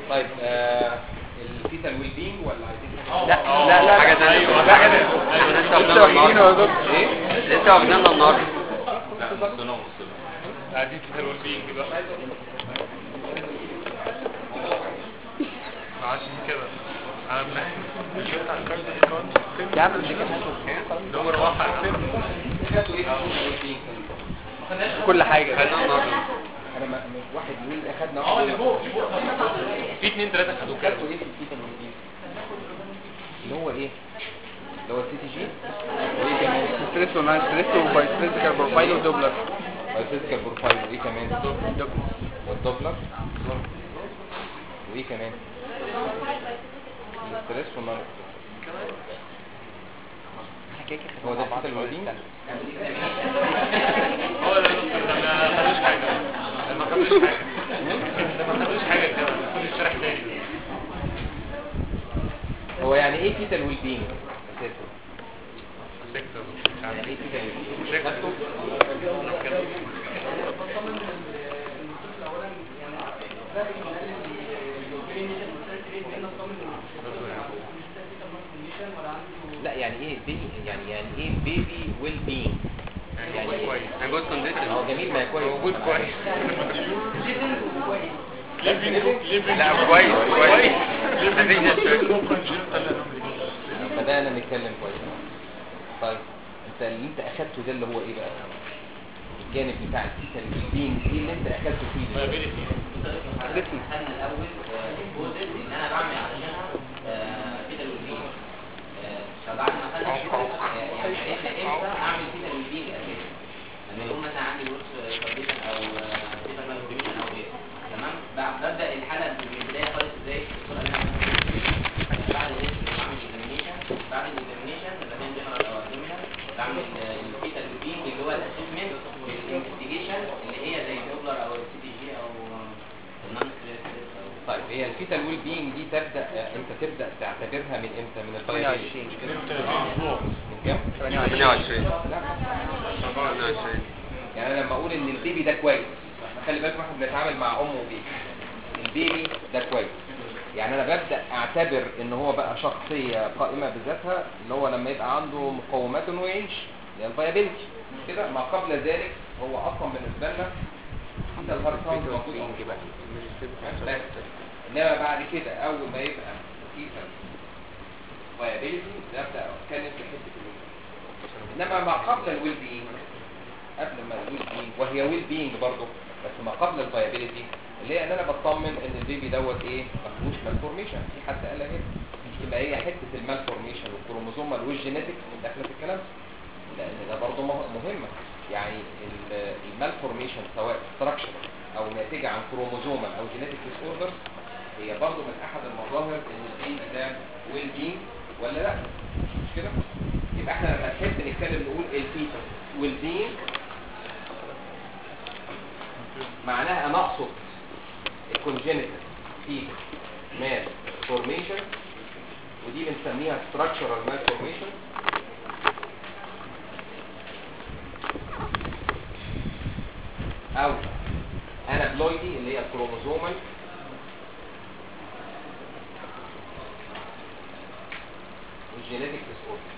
طيب آه الفيتال ويل بينج ولا عايزين حاجة؟ لا لا لا حاجة تانية. ايوه لا، حاجه أيوة. تانية. لسه لسه واخدينها واخدينه يا النهاردة. دكتور ايه؟ لسه واخدينها النهارده لا نصنا ونص قاعدين في الويل بينج بقى عشان كده انا من شفت على الكارد دي كارد يا عم دي كانت نمر واحد خدتوا ايه في الفيتال ويل بينج؟ كل حاجه خدناها النهارده انا ما ما- واحد يقول اخدنا اه اللي فوق في اتنين تلاته خدوه كده خدتوا ايه في الفيتال ويل بينج؟ اللي هو ايه؟ اللي هو السي تي جي وايه كمان؟ ستريس وناين ستريس وبايستريسيكال بروفايل ودوبلر الفيزيكال بروفايل وايه كمان؟ والدوبلر وايه كمان؟ الستريس والنون هو ده الفيتال ويل بينج؟ هو ده الدكتور ده ما خدوش حاجه ده ما خدوش حاجه ده ما خدوش حاجه كده كل شرح تاني هو يعني ايه فيتال ويل بينج؟ اساسا سكتة مش عارف يعني ايه فيتال ويل بينج؟ سكتة خدته؟ كده لا يعني ايه بيبي يعني يعني ايه بيبي ويل بينج يعني هو كويس يعني جود كونديشن هو جميل ما هي كويس موجود كويس لا كويس كويس مفيش مشاكل بدأنا نتكلم كويس طيب انت اللي انت اخدته ده اللي هو ايه بقى الجانب بتاع الفيتال ويل بينج ايه اللي انت اخدته فيه ده؟ خدنا الاول البوزيت ان انا بعمل علشانها كده الوزين فبعد ما خدنا البوزيت يعني عرفنا امتى اعمل كده الوزين اساسا لما يكون مثلا عندي بروس كونديشن او كده مالكوميشن او غيره تمام ب- ببدا الحاله من البدايه خالص ازاي الصوره اللي احنا آه، بعد الاسم بعمل اكزامينيشن بعد الاكزامينيشن بعدين جنرال او ابدومينال بعمل الفيتال روتين اللي هو الاسسمنت والانفستيجيشن اللي هي زي الدوبلر او السي تي جي او النون ستريس او طيب هي الفيتال ويل بينج دي تبدا آه، انت تبدا تعتبرها من امتى من البيولوجي 28 من كام 28 لا 28 يعني انا لما اقول ان البيبي ده كويس احنا خلي بالكم احنا بنتعامل مع ام وبيبي البيبي ده كويس يعني انا ببدا اعتبر ان هو بقى شخصيه قائمه بذاتها اللي هو لما يبقى عنده مقومات انه يعيش اللي هي الفايابيلتي كده ما قبل ذلك هو اصلا بالنسبه لنا ده الهارت ساوند موجود أهو. بس انما بعد كده اول ما يبقى فيتال فايابيلتي نبدا اتكلم في حته الويل انما ما قبل الويل بينج قبل ما الويل بينج وهي ويل بينج برضه بس ما قبل الفايابيلتي اللي هي ان انا بطمن ان البيبي دوت ايه ما فيهوش مالفورميشن في حد قالها كده يبقى هي حته المالفورميشن والكروموزومال والجينيتكس داخله في الكلام لان ده برضه مه- مهمه يعني ال- المالفورميشن سواء ستراكشر او ناتجه عن كروموزومال او جينيتك ديس اوردر هي برضه من احد المظاهر ان البيبي ده ويل بينج ولا لا مش كده يبقى احنا لما نحب نتكلم نقول الفيتس ويل بينج معناها انا اقصد الكونجينيتال فيتس مال فورميشن ودي بنسميها structural malformation او انابلويدي اللي هي الكروموزومال والجينيتك ديس اوردر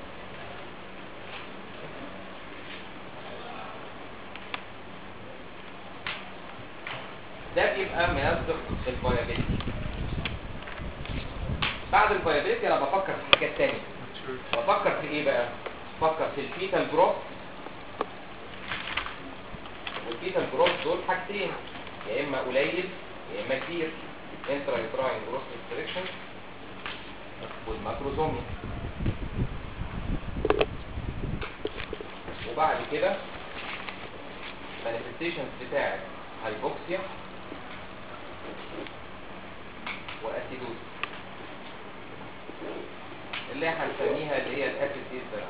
ده بيبقى ما يصدق الفايابيلتي بعد الفايابيلتي انا بفكر في حاجات تانية بفكر في ايه بقى بفكر في الفيتال جروث والفيتال جروث دول حاجتين يا اما قليل يا اما كتير انترا يوتراين جروث ريستريكشن والماكروزوميا وبعد كده manifestations بتاعت هايبوكسيا واسيدوز اللي احنا هنسميها اللي هي الاسيد ايستر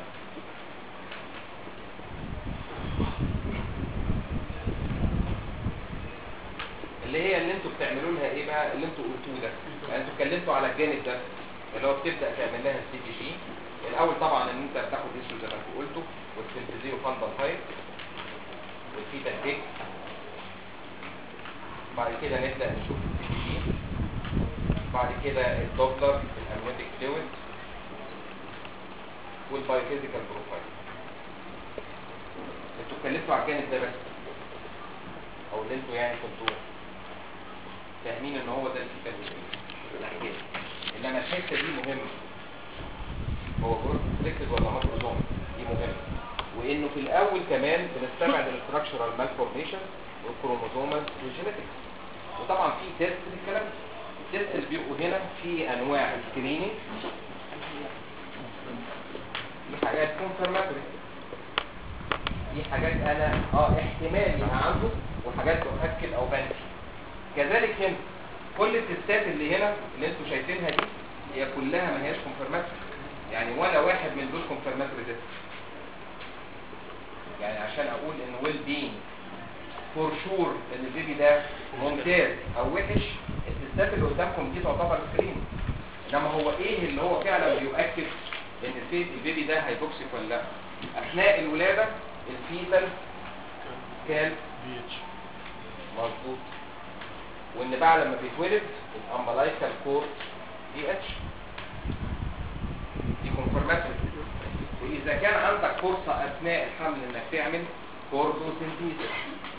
اللي هي اللي انتوا بتعملوا لها ايه بقى اللي انتوا قلتوه ده يعني انتوا اتكلمتوا على الجانب ده اللي هو بتبدا تعمل لها السي تي جي الاول طبعا ان انت بتاخد اسمه زي ما انتوا قلتوا والسنتزيرو فاندال هايت والفيتا تيك بعد كده نبدا نشوف السي تي جي بعد كده الدوبلر الامنيوتيك فلويد والبايوفيزيكال بروفايل انتوا اتكلمتوا على الجانب ده بس او اللي انتوا يعني كنتوا فاهمين ان هو ده الفكره الاحكام انما الحته دي مهمه هو جروث سلكتد ولا ماكروزوم دي مهمه وانه في الاول كمان بنستبعد الاستراكشرال مالفورميشن والكروموزومال والجينيتكس وطبعا في تيست للكلام ده. التيست اللي بيبقوا هنا في انواع سكريننج دي حاجات كونفرماتوري دي حاجات انا اه احتمال يبقى عنده وحاجات تؤكد او بنفي كذلك هنا كل التستات اللي هنا اللي انتوا شايفينها دي هي كلها ما هياش كونفرماتوري يعني ولا واحد من دول كونفرماتوري ده يعني عشان اقول ان ويل بين فور شور ان البيبي ده ممتاز او وحش التستات اللي قدامكم دي تعتبر سكرين انما هو ايه اللي هو فعلا بيؤكد ان البيبي البيبي ده هيبوكسيك ولا لا اثناء الولاده الفيتال كان بي اتش مظبوط وان بعد لما بيتولد الامبلايكال كور دي اتش دي كونفرماتوري واذا كان عندك فرصه اثناء الحمل انك تعمل كوردوسنتيزس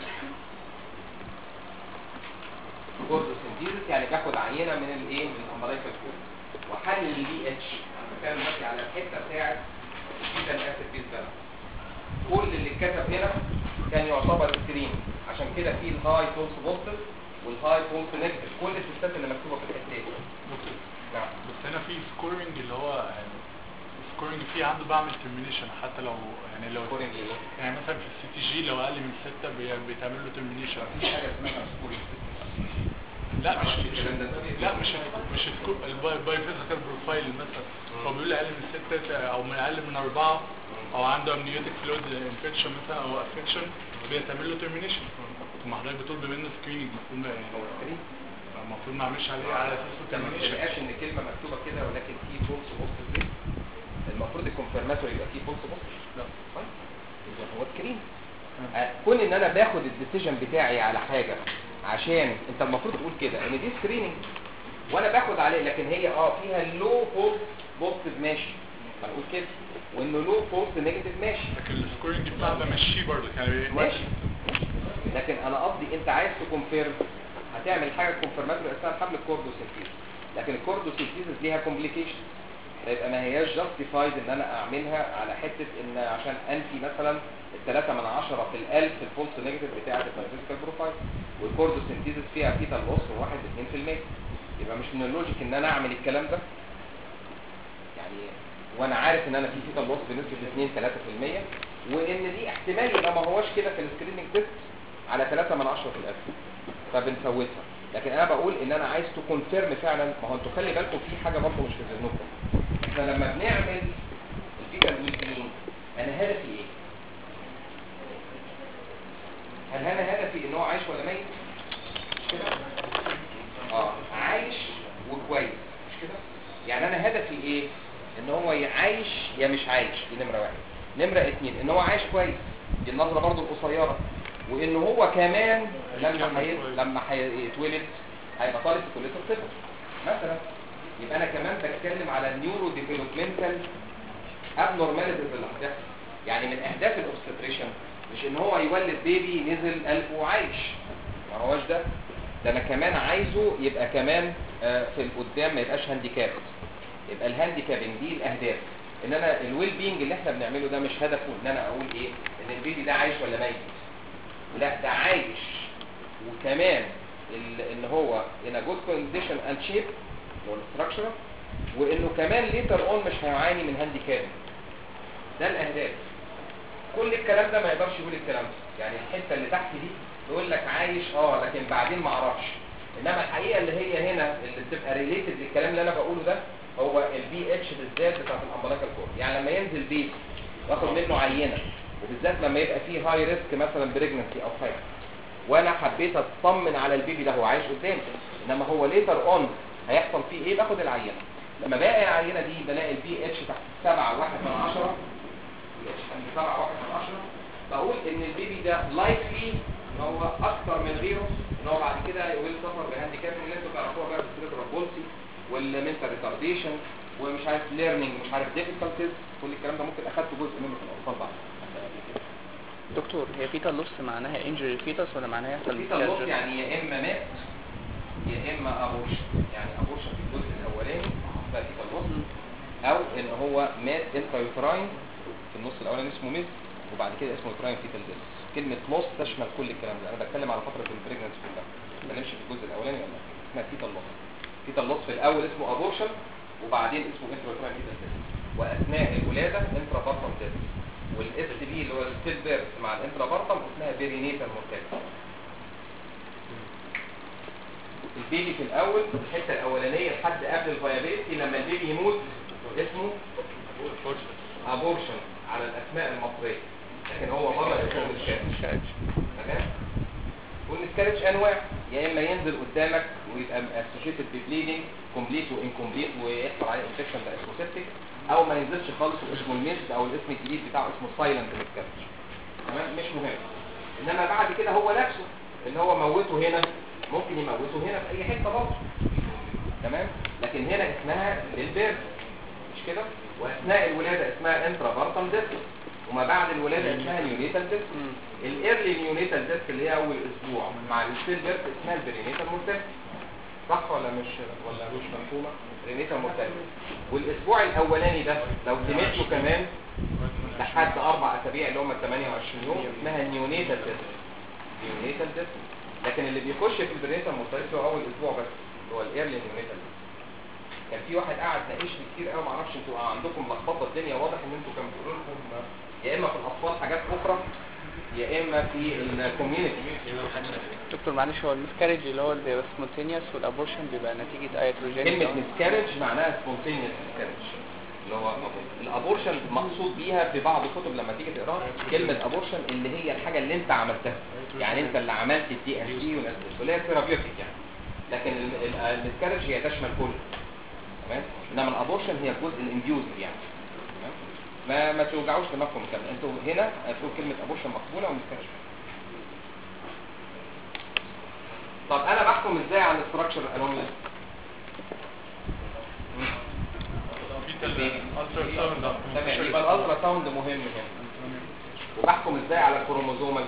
كوردوسنتيزس يعني باخد عينه من الايه من الامبلايكال كور واحلل الدي اتش انا بتكلم دلوقتي على الحته بتاعت الفيتال اسيد بيز بالانس كل اللي اتكتب هنا كان يعتبر سكرين عشان كده في الهاي فولس بوزيتيف والهاي فولس نيجاتيف كل التستات اللي مكتوبه في الحته دي نعم بس هنا في سكورنج اللي هو يعني سكورنج فيه عنده بعمل ترمينيشن حتى لو يعني لو سكورنج ايه؟ يعني مثلا في السي تي جي لو اقل من ستة بي- بيتعمل له ترمينيشن مفيش حاجه اسمها سكورنج لا مش الكلام ده لا مش مش السكور الباي فيزيكال بروفايل مثلا هو بيقول اقل من ستة او من اقل من اربعة او عنده امنيوتيك فلويد انفكشن مثلا او افكشن بيتعمل له ترمينيشن ما حضرتك بتقول بما انه سكريننج المفروض ما- هو سكرين المفروض ما اعملش عليه على اساس ما ترمينيشن تبقاش ان كلمه مكتوبه كده ولكن في فولس بوزيتيف المفروض الكونفرماتوري يبقى فيه فولس بوزيتيف لا طيب اذا هو سكرين آه، كون ان انا باخد الديسيجن بتاعي على حاجه عشان انت المفروض تقول كده ان دي سكريننج وانا باخد عليه لكن هي اه فيها لو فولس بوزيتيف ماشي هنقول كده وانه لو فولس نيجاتيف ماشي لكن السكورنج بتاعه ده ماشي برضه يعني ماشي لكن انا قصدي انت عايز تكونفيرم هتعمل حاجه كونفرماتوري اثناء حمل الكوردوسينثيز لكن الكوردوسينثيز ليها كومبليكيشن يبقى ما هياش جاستيفايد ان انا اعملها على حته ان عشان انفي مثلا الثلاثة من عشرة في الألف الفولس نيجاتيف بتاعة الفيزيكال بروفايل والكوردوسينثيز فيها فيتال لوس واحد اتنين في المية يبقى مش من اللوجيك ان انا اعمل الكلام ده يعني وانا عارف ان انا في فيتال لوس بنسبة 2 3 في المية وان دي احتمال يبقى ما هوش كده في السكريننج تيست على 3 من 10 في الألف فبنفوتها لكن انا بقول ان انا عايز تكونفيرم فعلا ما هو انتوا خلي بالكم في حاجه برضه مش في ذهنكم احنا لما بنعمل الفيتال ويلبينج انا هدفي ايه؟ هل انا هدفي ان هو عايش ولا ميت؟ مش كده؟ اه عايش وكويس مش كده؟ يعني انا هدفي ايه؟ ان هو يا عايش يا مش عايش دي نمره واحد نمره اتنين ان هو عايش كويس دي النظره برضه القصيره وان هو كمان لما حي... لما هيتولد هيبقى طالب في كليه الطب مثلا يبقى انا كمان بتكلم على النيورو ديفلوبمنتال ابنورماليتيز اللي هتحصل يعني من اهداف الاوبستريشن مش ان هو يولد بيبي نزل قلبه وعايش ما هوش ده ده انا كمان عايزه يبقى كمان آه، في القدام ما يبقاش هانديكاب يبقى الهانديكابنج دي الاهداف ان انا الويل بينج اللي احنا بنعمله ده مش هدفه ان انا اقول ايه ان البيبي ده عايش ولا ميت لا ده عايش وكمان ال- ان هو in a good condition and shape اللي هو structure وانه كمان later on مش هيعاني من هانديكاب ده الاهداف كل الكلام ده ما يقدرش يقول الكلام ده يعني الحته اللي تحت دي يقول لك عايش اه لكن بعدين ما اعرفش انما الحقيقه اللي هي هنا اللي بتبقى ريليتد للكلام اللي انا بقوله ده هو البي اتش بالذات بتاعت الامبلاكال كور يعني لما ينزل بيبي واخد منه عينه وبالذات لما يبقى فيه هاي ريسك مثلا بريجنسي او حاجه وانا حبيت اطمن على البيبي ده هو عايش قدامي انما هو ليتر اون هيحصل فيه ايه باخد العينه لما باقي العينه دي بلاقي البي اتش تحت 7 واحد من 10 البي اتش تحت 7 واحد من 10 بقول ان البيبي ده لايكلي ان هو اكتر من غيره ان هو بعد كده يقول سفر بهانديكاب اللي انتوا تعرفوها بقى بالسيريبرال بولسي والمنتال ريتارديشن ومش عارف ليرنينج مش عارف ديفيكالتيز كل الكلام ده ممكن اخدته جزء منه في الاطفال بعد دكتور هي فيتا لوس معناها انجري فيتس ولا معناها يحصل في تلوث miscarriage؟ يعني يا اما مات يا اما ابورشن يعني ابورشن في الجزء الاولاني اسمها في تلوث او ان هو مات انترايوتراين في النص الاولاني اسمه ميس وبعد كده اسمه يوتراين فيتال ديس كلمه لوس تشمل كل الكلام ده انا بتكلم على فتره البريجننسي كلها ما بتكلمش في الجزء الاولاني ولا اسمها فيتال لوس فيتال لوس في الاول اسمه ابورشن وبعدين اسمه انترايوتراين فيتال ديس واثناء الولاده انترا بارتم ديس والاس بي اللي هو الستيل بيرث مع الانترا بارتم اسمها بيرينيتال مورتاليتي البيبي في الاول الحته الاولانيه لحد قبل الفيابيلتي لما البيبي يموت اسمه ابورشن على الاسماء المصريه لكن هو بره اسمه مسكارج تمام والمسكارج انواع يا اما ينزل قدامك ويبقى اسوشيتد ببليدنج كومبليت وانكومبليت ويحصل عليه انفكشن بقى اسمه سيبتيك او ما ينزلش خالص واسمه الميس او الاسم الجديد بتاعه اسمه سايلنت مسكارج تمام مش مهم انما بعد كده هو نفسه اللي هو موته هنا ممكن يموته هنا في اي حته برضه تمام لكن هنا اسمها للبيرد مش كده واثناء الولاده اسمها انترا بارتم ديسك وما بعد الولاده اسمها نيونيتال ديسك الايرلي نيونيتال ديسك اللي هي اول اسبوع مع الستيل بيرد اسمها البرينيتال مورتاليتي صح ولا مش ولا مش مفهومه برينيتال مورتاليتي والاسبوع الاولاني ده لو سمعته كمان لحد اربع اسابيع اللي هم 28 يوم اسمها نيونيتال ديسك نيونيتال ديسك لكن اللي بيخش في البرينيتال مورتاليتي هو اول اسبوع بس اللي هو الايرلي نيونيتال ديسك كان في واحد قاعد ناقشني كتير قوي ما اعرفش انتوا عندكم لخبطه الدنيا واضح ان انتوا كانوا بيقولوا لكم يا اما في الاطفال حاجات اخرى يا اما في الكوميونتي دكتور معلش هو المسكارج اللي هو اللي بيبقى سبونتينيوس والابورشن بيبقى نتيجة ايتروجين كلمه مسكارج معناها سبونتينيوس مسكارج اللي هو أبورشن. الابورشن مقصود بيها في بعض الكتب لما تيجي تقراها كلمه ابورشن اللي هي الحاجه اللي انت عملتها يعني انت اللي عملت الدي ان سي واللي هي ثيرابيوتيك يعني لكن ال- ال- المسكارج هي تشمل كله تمام انما الابورشن هي الجزء الانديوز يعني تمام ما ما توجعوش دماغكم كده انتوا هنا هتقول كلمه ابورشن مقبوله ومسكارج طب انا بحكم ازاي على الاستراكشر الانوميلي تمام يبقى الالترا ساوند مهم هنا وبحكم ازاي على الكروموزومال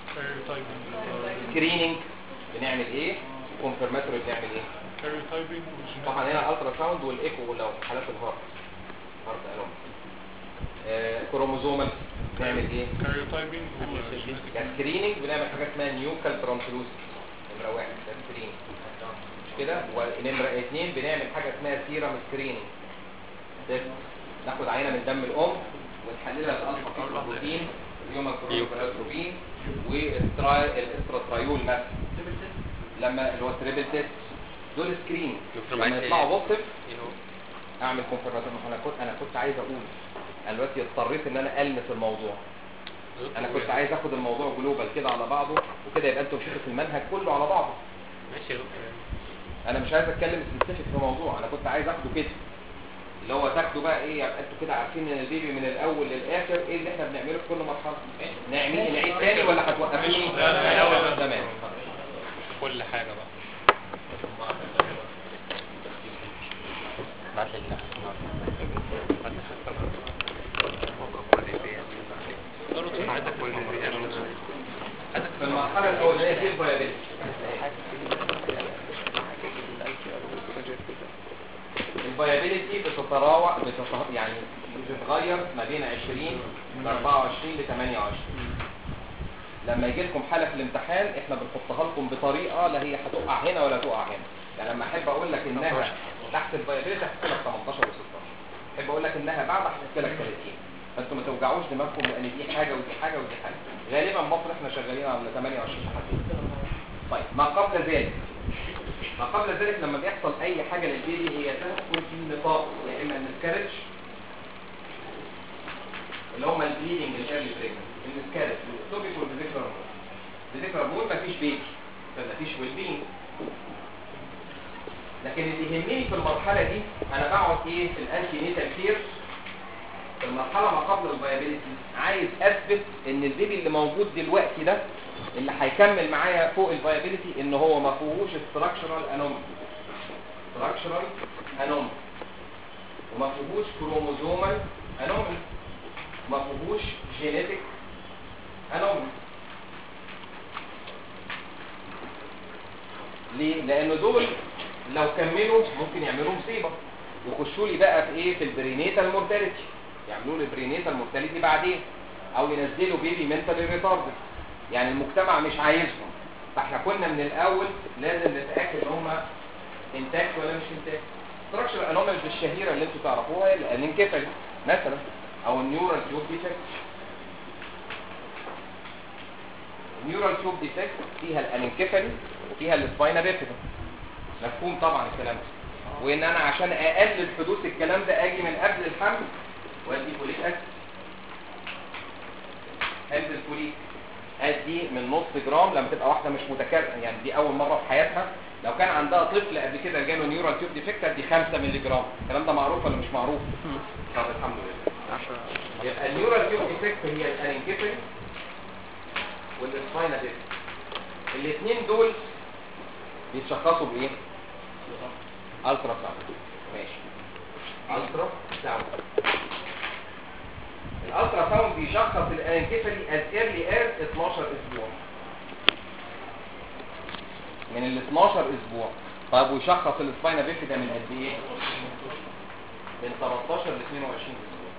سكريننج بنعمل ايه كونفرماتوري بنعمل ايه طبعا هنا الالترا ساوند والايكو لو حالات الهارت هارت الوم آه كروموزومال بنعمل ايه كسكريننج بنعمل حاجه اسمها نيوكال ترانسلوس نمره واحد ده سكريننج مش كده ونمره اثنين بنعمل حاجه اسمها سيرم سكريننج ده ناخد عينه من دم الام ونحللها بالالفا بروتين اليوم الكروبين والاستراترايول مثلا لما اللي هو التريبل تيست دول سكرين دكتور لما معاك يطلعوا بوزيتيف اعمل كونفرماتور انا كنت انا كنت عايز اقول انا دلوقتي اضطريت ان انا المس الموضوع انا كنت عايز اخد الموضوع جلوبال كده على بعضه وكده يبقى انتوا مشيتوا في المنهج كله على بعضه ماشي يا دكتور انا مش عايز اتكلم سبيسيفيك في موضوع انا كنت عايز اخده كده اللي هو تاخده بقى ايه يبقى انتوا كده عارفين ان البيبي من الاول للاخر ايه اللي احنا بنعمله في كل مرحله نعمل نعيد تاني ولا هتوقفوني تمام كل حاجة بقى بعت لي اللحظة عايزك كل دي عايزك في المرحله الاولانيه في الفيابيلتي الفيابيلتي بتتراوح بتت... يعني بتتغير ما بين 20 ل 24 ل 28 لما يجي لكم حاله في الامتحان احنا بنحطها لكم بطريقه لا هي هتقع هنا ولا تقع هنا يعني لما احب اقول لك انها تحت الفيابيلتي هحط لك 18 و 16 احب اقول لك انها بعد هحط لك 30 فانتوا ما توجعوش دماغكم لان دي حاجه ودي حاجه ودي حاجه غالبا مصر احنا شغالين على 28 لحد طيب ما قبل ذلك ما قبل ذلك لما بيحصل اي حاجة للبيبي هي تدخل في نطاق يا اما المسكارج اللي هم البليدنج الايرلي بريجننت المسكارج والاكتوبيك والفيزيكال هرمون الفيزيكال هرمون مفيش بيبي فمفيش ويل بينج لكن اللي يهمني في المرحلة دي انا بقعد ايه في الانتي نيتال كير في المرحلة ما قبل الفيابيليتي عايز اثبت ان البيبي اللي موجود دلوقتي ده اللي هيكمل معايا فوق الفايبيليتي ان هو ما فيهوش structural anomaly structural anomaly وما فيهوش chromosomal anomaly ما فيهوش genetic anomaly ليه؟ لأن دول لو كملوا ممكن يعملوا مصيبة يخشوا لي بقى في ايه في البرينيتال مورتاليتي يعملوا لي برينيتال مورتاليتي بعدين او ينزلوا بيبي منتالي ريتاردد يعني المجتمع مش عايزهم فاحنا كنا من الاول لازم نتاكد ان هم انتاكت ولا مش انتاكت ستراكشر انومالز الشهيره اللي انتوا تعرفوها الانكفالي مثلا او النيورال تيوب ديفكت النيورال تيوب ديفكت فيها الانكفالي وفيها السباينا بيفيدا مفهوم طبعا الكلام ده وان انا عشان اقلل حدوث الكلام ده اجي من قبل الحمل وادي فوليك اسيد هند الفوليك ادي من نص جرام لما تبقى واحده مش متكرره يعني دي اول مره في حياتها لو كان عندها طفل قبل كده جاله نيورال تيوب ديفكت ادي 5 مللي جرام الكلام ده معروف ولا مش معروف طب الحمد لله عشرة يبقى النيورال تيوب ديفكت هي الانكفالي والسباينا ديفكت الاثنين دول بيتشخصوا بايه الترا ساوند ماشي الترا ساوند الالترا ساوند بيشخص الانكفالي از ايرلي از 12 اسبوع من ال 12 اسبوع طيب ويشخص السباينا بيفيدا من قد ايه من 13 ل 22 اسبوع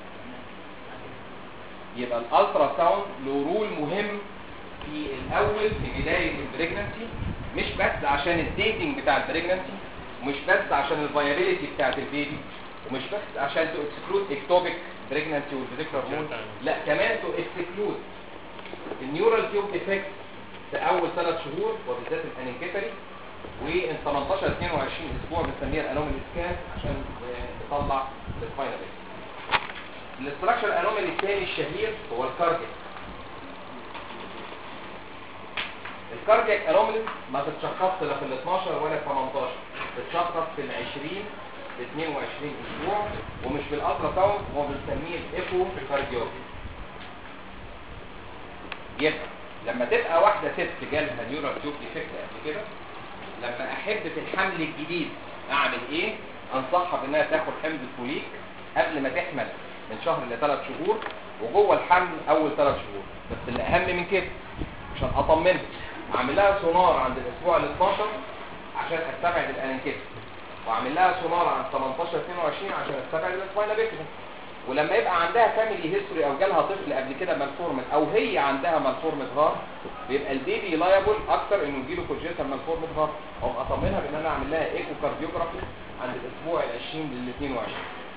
يبقى الالترا ساوند له رول مهم في الاول في بدايه البريجنسي مش بس عشان الديتنج بتاع البريجنسي ومش بس عشان الفايابيليتي بتاعت البيبي ومش بس عشان تو اكسكلود اكتوبيك بريجنسي والفيزيكال هرمون لا كمان تو اكسكلود النيورال تيوب ديفكت في اول ثلاث شهور وبالذات الانكفالي وان 18 22 اسبوع بنسميها الانومالي سكان عشان نطلع السباينال الاستراكشر انومالي الثاني الشهير هو الكاردياك الكاردياك انومالي ما تتشخصش لا في ال 12 ولا في 18 تتشخص في ال 20 ل 22 اسبوع ومش بالالترا ساوند هو بنسميه الايكو كارديوجرافي يبقى لما تبقى واحده ست جالها نيورال تيوب ديفكت قبل كده لما احب في الحمل الجديد اعمل ايه انصحها بانها تاخد حمض الفوليك قبل ما تحمل من شهر لثلاث شهور وجوه الحمل اول ثلاث شهور بس اللي اهم من كده عشان اطمنها اعمل لها سونار عند الاسبوع ال 12 عشان استبعد الانكيت واعمل لها سونار عند 18 22 عشان استبعد الاسبوعين بيكده ولما يبقى عندها فاميلي هيستوري او جالها طفل قبل كده مالفورمت او هي عندها مالفورمت هارت بيبقى البيبي لايبل اكتر انه يجيله كونجنتال مالفورمت هارت او اطمنها بان انا اعمل لها ايكو كارديوجرافي عند الاسبوع ال 20 لل 22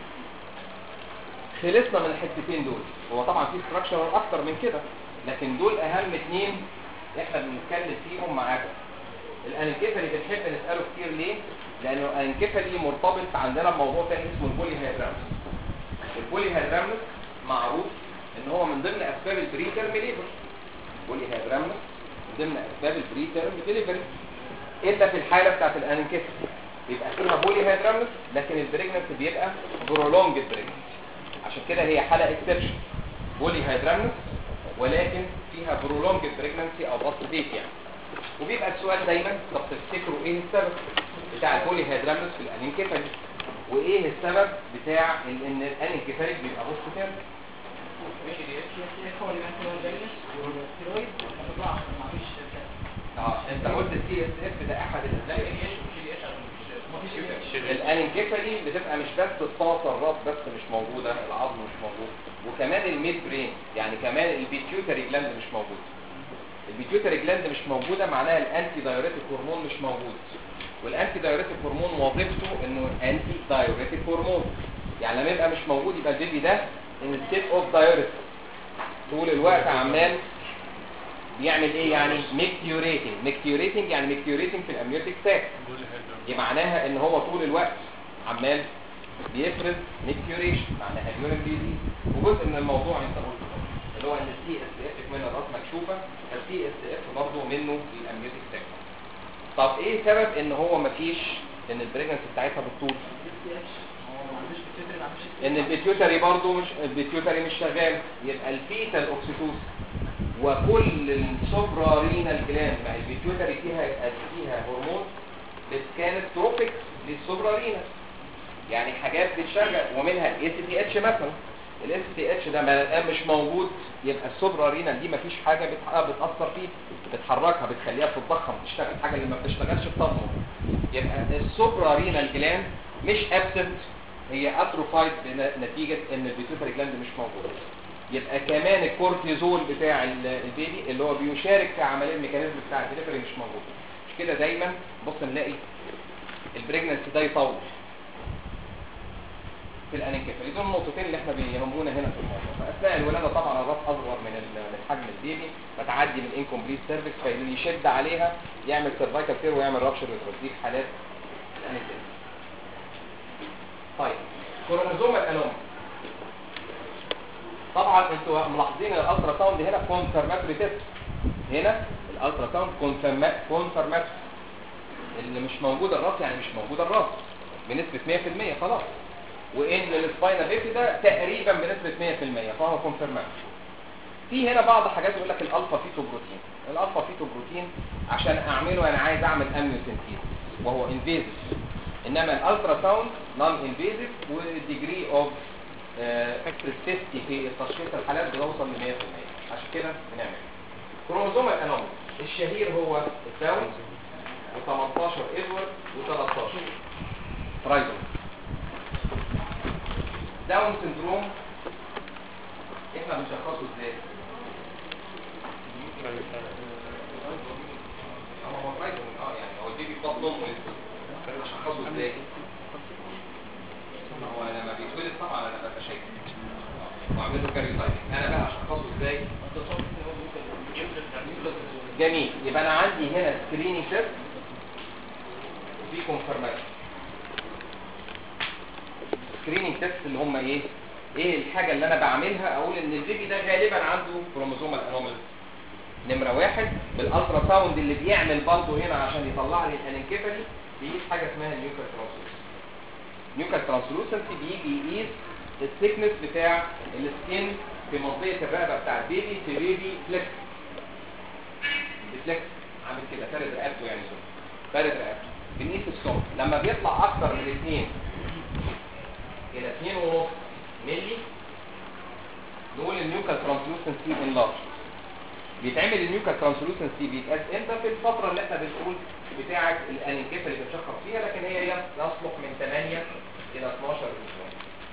خلصنا من الحتتين دول هو طبعا في ستراكشر اكتر من كده لكن دول اهم اتنين احنا بنتكلم فيهم معاكم الانكفالي بنحب نساله كتير ليه لانه الانكفالي مرتبط عندنا بموضوع تاني اسمه البولي هيدرامس البولي هيدرامس معروف ان هو من ضمن اسباب البري تيرم ليبر البولي هيدرامس من ضمن اسباب البري تيرم ديليفري الا في الحاله بتاعت الانكفالي بيبقى فيها بولي هيدرامس لكن البريجننسي بيبقى برولونج بريجننسي عشان كده هي حاله اكسبشن بولي هيدرامس ولكن فيها برولونج بريجننسي او بطل بيت يعني وبيبقى السؤال دايما طب تفتكروا ايه السبب بتاع البولي هيدرامس في الانكفالي وايه السبب بتاع ال- ان الانكفالي بيبقى بص كده اه انت قلت السي اس اف ده احد الاسباب الانكفالي بتبقى مش بس الطاقه الراس بس مش موجوده العظم مش موجود وكمان الميد برين يعني كمان البيتيوتري جلاند مش موجود البيتيوتري جلاند مش موجوده معناها الانتي دايوريتيك هرمون مش موجود والانتي دايوريتيك هرمون وظيفته انه انتي دايوريتيك هرمون يعني لما يبقى مش موجود يبقى البيبي ده ان ستيت اوف دايوريتيك طول الوقت عمال بيعمل ايه يعني ميكتيوريتنج ميكتيوريتنج يعني ميكتيوريتنج في الامنيوتيك ساك دي معناها ان هو طول الوقت عمال بيفرز ميكتيوريشن معناها اليورين ديزيز وجزء من الموضوع انت قلته اللي هو ان السي اس اف من الراس مكشوفه السي اس اف برضه منه الامنيوتيك ساك طب ايه سبب ان هو مفيش ان البريجنسي بتاعتها بالطول ان البيتيوتري برضه مش البيتيوتري مش شغال يبقى الفيتال اوكسيتوس وكل السوبرا رينال جلاند ما البيتيوتري فيها فيها هرمون كانت تروبيك للسوبرا رينال يعني حاجات بتشغل ومنها الاي سي تي اتش مثلا الاس تي اتش ده ما الان مش موجود يبقى السوبرا رينال دي مفيش حاجه بت- بتاثر فيه بتحركها بتخليها تتضخم تشتغل حاجه اللي ما بتشتغلش بتضمر يبقى السوبرا رينال جلاند مش ابسنت هي اتروفايد نتيجه ان البيتيوتري جلاند مش موجوده يبقى كمان الكورتيزول بتاع ال- البيبي اللي هو بيشارك في عمليه الميكانيزم بتاع الدليفري مش موجود مش كده دايما بص نلاقي البريجننسي ده يطول في الانكفالي دول النقطتين اللي احنا بيهمونا هنا في الموضوع فاثناء الولاده طبعا الراس اصغر من ال- من حجم البيبي فتعدي من انكمبليت سيرفكس فيشد عليها يعمل سيرفايكال تير ويعمل رابشر دي في حالات الانكفالي طيب كروموزوم الانوم طبعا انتوا ملاحظين الالترا ساوند هنا كونفرماتوري تيست هنا الالترا ساوند كونفرماتوري اللي مش موجود الراس يعني مش موجود الراس بنسبة 100% خلاص وان السباينا بيفي ده تقريبا بنسبة 100% فهو كونفرماتوري في هنا بعض حاجات يقول لك الالفا فيتو بروتين الالفا فيتو بروتين عشان اعمله انا عايز اعمل اميوسنتيز وهو انفيزيف انما الالترا ساوند نون انفيزيف والديجري اوف اكسبريسيستي في تشخيص الحالات بتوصل ل 100% عشان كده بنعمل كروموزوم الانومي الشهير هو الداون و18 ادوارد و13 فرايدون داون سندروم احنا بنشخصه ازاي؟ هو فرايدون اه يعني هو البيبي بطن امه لسه بنشخصه ازاي؟ هو لما بيتولد طبعا انا ببقى شايف واعمل له كاري تايبنج انا بقى اشخصه ازاي؟ جميل يبقى انا عندي هنا سكريننج تيست وفي كونفرماتيشن سكريننج تيست اللي هم ايه ايه الحاجه اللي انا بعملها اقول ان البيبي ده غالبا عنده كروموزوم الانومال نمره واحد بالالترا ساوند اللي بيعمل برضه هنا عشان يطلع لي الانكيفالي بيقيس حاجه اسمها النيوكال ترانسلوسنسي نيوكال ترانسلوسنسي بيجي يقيس الثيكنس بتاع السكين في منطقه الرقبه بتاع البيبي في بيبي فليكس بفليكس عامل كده فارد رقبته يعني كده فارد رقبته بنقيس الصوت لما بيطلع اكتر من 2 الى 2 ونص ملي نقول النيوكال ترانسلوسنسي انلارج بيتعمل النيوكال ترانسلوسنسي بيتقاس امتى في الفتره اللي احنا بنقول بتاعه الانكيفا اللي بنشخص فيها لكن هي يصلح من 8 الى 12 اسبوع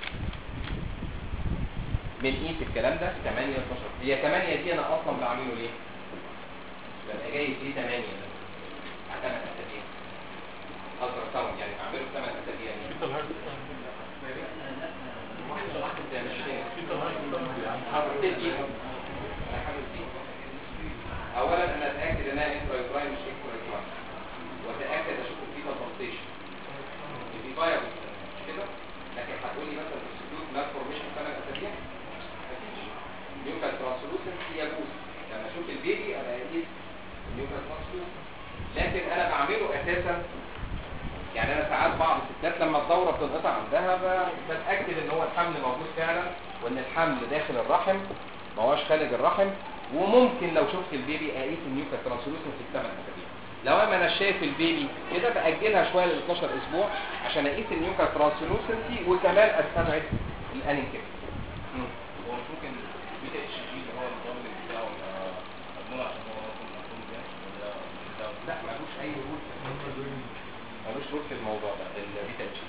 بنقيس الكلام ده 8 ل 12 هي 8 دي انا اصلا بعمله ليه؟ ببقى جاي فيه 8 ده على 8 اسابيع الترا ساوند يعني بعمله 8 اسابيع يعني في الهارت ده مش كده. في الهارت حاول تديهم انا حاول تديهم اولا انا اتاكد انها انترايتراين مش اكسترايتراين واتاكد اشوف في تفاصيل في فاير مش كده لكن هتقولي مثلا السلوك مال فورميشن 8 اسابيع مفيش نيوكال ترانسلوسنسي يجوز لما اشوف البيبي انا اقيس نيوكال ترانسلوسنسي لكن انا بعمله اساسا يعني انا ساعات بعض الستات لما الدوره بتنقطع عندها ب- بتاكد ان هو الحمل موجود فعلا وان الحمل داخل الرحم ما هوش خارج الرحم وممكن لو شفت البيبي اقيس النيوكال ترانسلوسنسي في 8 اسابيع لو انا شايف البيبي كده باجلها شويه ل 12 اسبوع عشان اقيس النيوكال ترانسلوسنسي وكمان استبعد الانكيف هو مش ممكن بيتا اتش جي اللي هو النظام بتاعه مضمون عشان هو اصلا مفهوم ده ولا ده لا ملوش اي رول ملوش رول في الموضوع ده البيتا اتش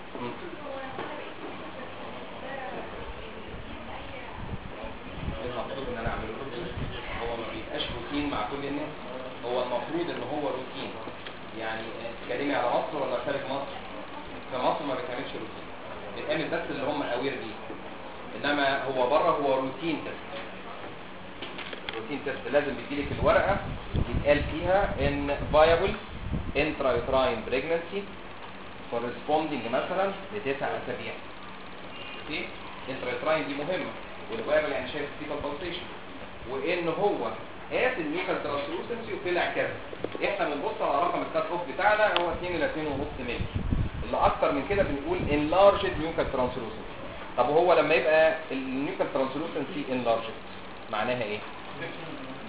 المفروض ان انا اعمله روتين هو ما بيبقاش روتين مع كل الناس هو المفروض ان هو روتين يعني تتكلمي على مصر ولا خارج مصر في مصر ما بيتعملش روتين بيتعمل بس اللي هم اوير بيه انما هو بره هو روتين تست روتين تست لازم بيجيلك الورقه يتقال فيها ان viable intrauterine pregnancy corresponding مثلا لتسع اسابيع اوكي intrauterine دي مهمه والفايبل يعني شايف فيتال بالسيشن وان هو قاس النيوكال ترانسلوسنسي وطلع كذا احنا بنبص على رقم الكات اوف بتاعنا هو 2 الى 2.5 مللي اللي اكتر من كده بنقول enlarged نيوكال ترانسلوسنسي طب وهو لما يبقى النيوكال ترانسلوسنسي enlarged معناها ايه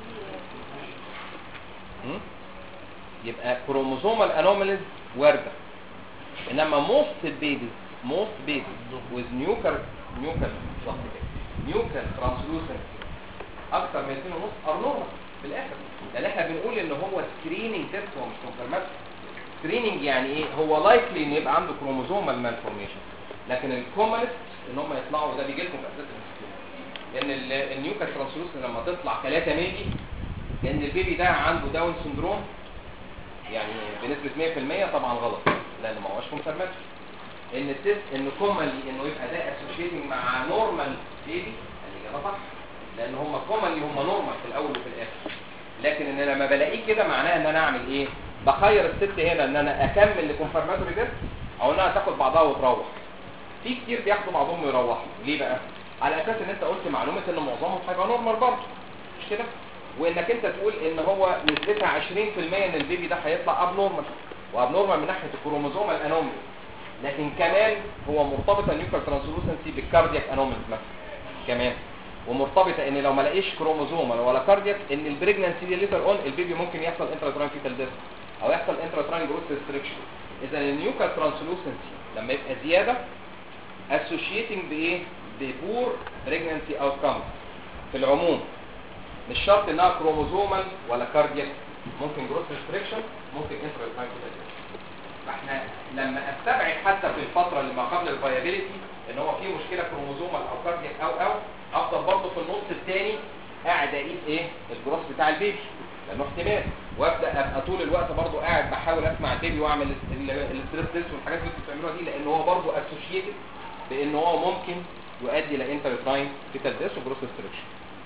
م? يبقى كروموزومال انوماليز وارده انما most babies most babies with nuclear nuclear بالظبط كده nuclear translucency اكتر من 2 ونص ار نورمال في الاخر لان احنا بنقول ان هو سكريننج تيست هو مش كونفرمات سكريننج يعني ايه هو لايكلي ان يبقى عنده كروموزومال مالفورميشن لكن الكومنست ان هم يطلعوا ده بيجي لكم في اساس السكرين لان ال- النيوكال ترانسلوسن لما تطلع 3 ميلي لان البيبي ده عنده داون سندروم يعني بنسبه 100% طبعا غلط لان ما هوش كونفرمات ان التست ان كومنلي انه يبقى ده اسوشيتنج مع نورمال بيبي الاجابه صح لان هم كومنلي هم نورمال في الاول وفي الاخر لكن ان لما بلاقيه كده معناه ان انا اعمل ايه بخير الست هنا ان انا اكمل لكونفرماتوري تيست او انها تاخد بعضها وتروح في كتير بياخدوا بعضهم ويروحوا ليه بقى على اساس ان انت قلت معلومه ان معظمهم هيبقى نورمال برضه مش كده وانك انت تقول ان هو نسبتها 20% ان البيبي ده هيطلع اب نورمال واب نورمال من ناحيه الكروموزوم الانومي لكن كمان هو مرتبطه النيوكلير ترانسلوسنسي بالكاردياك انوميز مثلا كمان ومرتبطه ان لو ما لاقيش كروموزوم ولا كاردياك ان البريجنانسي دي ليتر اون البيبي ممكن يحصل انتراتران فيتال ديث او يحصل انتراتران جروث ريستريكشن اذا النيوكلير ترانسلوسنسي لما يبقى زياده associating بايه ببور بريجنانسي اوتكمز في العموم مش شرط انها كروموزومال ولا كاردياك ممكن جروث ريستريكشن ممكن انتراتران فيتال ديث فاحنا لما استبعد حتى في الفتره اللي ما قبل الفايابيليتي ان هو في مشكله كروموزومال او كاردياك او او افضل برضه في النص الثاني قاعد اقيس ايه الجروث بتاع البيبي لانه احتمال وابدا ابقى طول الوقت برضه قاعد بحاول اسمع البيبي واعمل الستريس تيست والحاجات اللي انتوا بتعملوها دي لان هو برضه اسوشيتد بان هو ممكن يؤدي الى انترتراين فيتال ديس وجروث ريستريكشن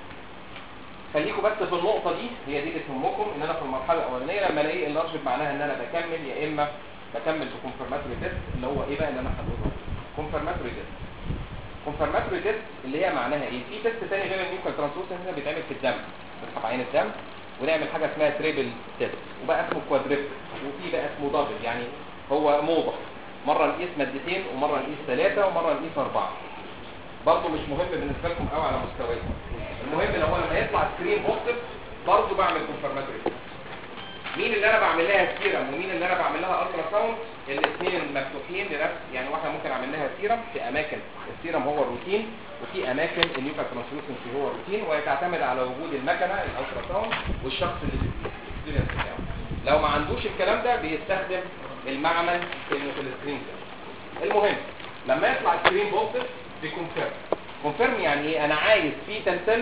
خليكم بس في النقطه دي هي دي اللي تهمكم ان انا في المرحله الاولانيه لما الاقي اللارج معناها ان انا بكمل يا اما بكمل بكونفرماتوري تيست اللي هو ايه بقى اللي انا هقوله كونفرماتوري تيست كونفرماتوري تيست اللي هي معناها ايه في تيست تاني غير النيوكلير ترانسلوسنس هنا بيتعمل في الدم بنسحب عين الدم ونعمل حاجه اسمها تريبل تيست وبقى اسمه كوادريبل وفي بقى اسمه دبل يعني هو موضه مره نقيس مادتين ومره نقيس ثلاثه ومره نقيس اربعه برضه مش مهم بالنسبه لكم قوي على مستويكم المهم لو هو لما يطلع سكرين بوزيتيف برضه بعمل كونفرماتوري تيست مين اللي انا بعمل لها سيرم ومين اللي انا بعمل لها الترا ساوند الاثنين مفتوحين لنفس يعني واحده ممكن اعمل لها سيرم في اماكن السيرم هو الروتين وفي اماكن النيوكلير ترانسلوسنسي هو الروتين وهي تعتمد على وجود المكنه الالترا ساوند والشخص اللي الاكسبيرينس بتاعه لو ما عندوش الكلام ده بيستخدم المعمل في في السكرين ده المهم لما يطلع سكرين بوزيتيف بيكونفيرم كونفيرم يعني ايه انا عايز في تنسل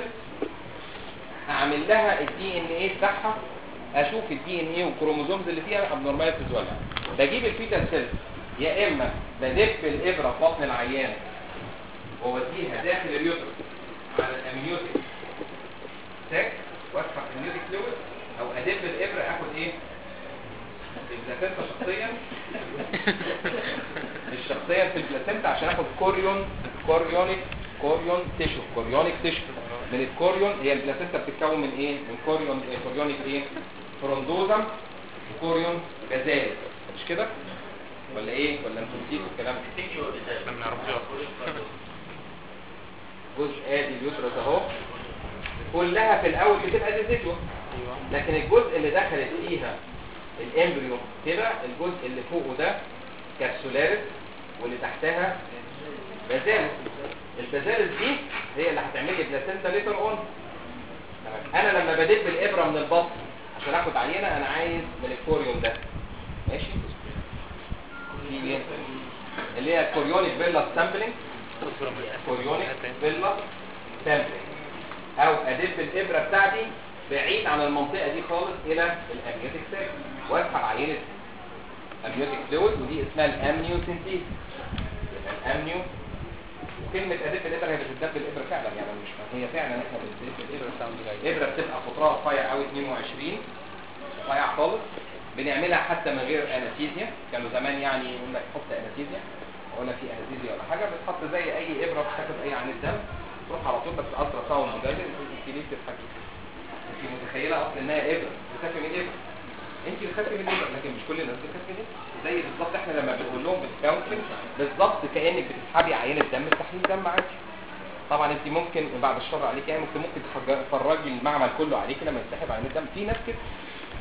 اعمل لها الدي ان ايه بتاعها اشوف الدي ان ايه والكروموزومز اللي فيها ابنورماليتيز ولا لا بجيب الفيتال سيلز يا اما بدب الابره في بطن العيان واوديها داخل اليوترس على الامنيوتيك ساك واسحب الامنيوتيك فلويد او ادب الابره اخد ايه البلاسنتا شخصيا مش شخصيا في البلاسنتا عشان اخد كوريون كوريونيك كوريون تيشو كوريونيك تيشو من الكوريون هي البلاسنتا بتتكون من ايه من كوريون إيه كوريونيك ايه فروندوزم وكوريون جزائر مش كده ولا ايه ولا انتوا نسيتوا الكلام ده احنا ما نعرفش جزء ادي اليوترس اهو كلها في الاول بتبقى ديزيدوا لكن الجزء اللي دخلت فيها الامبريو كده الجزء اللي فوقه ده كابسولاريس واللي تحتها بازالس البازالس دي هي اللي هتعمل لي بلاسنتا ليتر اون انا لما بدب الابره من البطن عشان اخد عينه انا عايز من الكوريون ده ماشي في إيه؟ اللي هي الكوريونيك فيلا سامبلنج كوريونيك فيلا سامبلنج او ادب الابره بتاعتي بعيد عن المنطقه دي خالص الى الامنيوتيك سيل واسحب عينه امنيوتيك فلويد ودي اسمها الامنيوسنتيز الامنيو كلمة أدب الإبرة هي بتدب الإبرة فعلا يعني مش هي فعلا احنا بندب الإبرة الإبرة بتبقى قطرها رفيع قوي 22 رفيع خالص بنعملها حتى من غير انستيزيا كانوا زمان يعني يقول لك حط انستيزيا ولا في انستيزيا ولا حاجه بتحط زي اي ابره بتاخد اي عن الدم تروح على طول بس الترا ساوند مجرد انت ليه بتضحكي انت متخيله اصلا انها ابره بتخافي من ابره انت بتخافي من ابره لكن مش كل الناس بتخاف من ابره زي بالظبط احنا لما بنقول لهم بالكونسل بالظبط كانك بتسحبي عينه دم تحليل دم عادي طبعا انت ممكن بعد الشر عليك يعني ممكن ممكن تفرج- تفرجي المعمل كله عليك لما يسحب عينه دم في ناس كده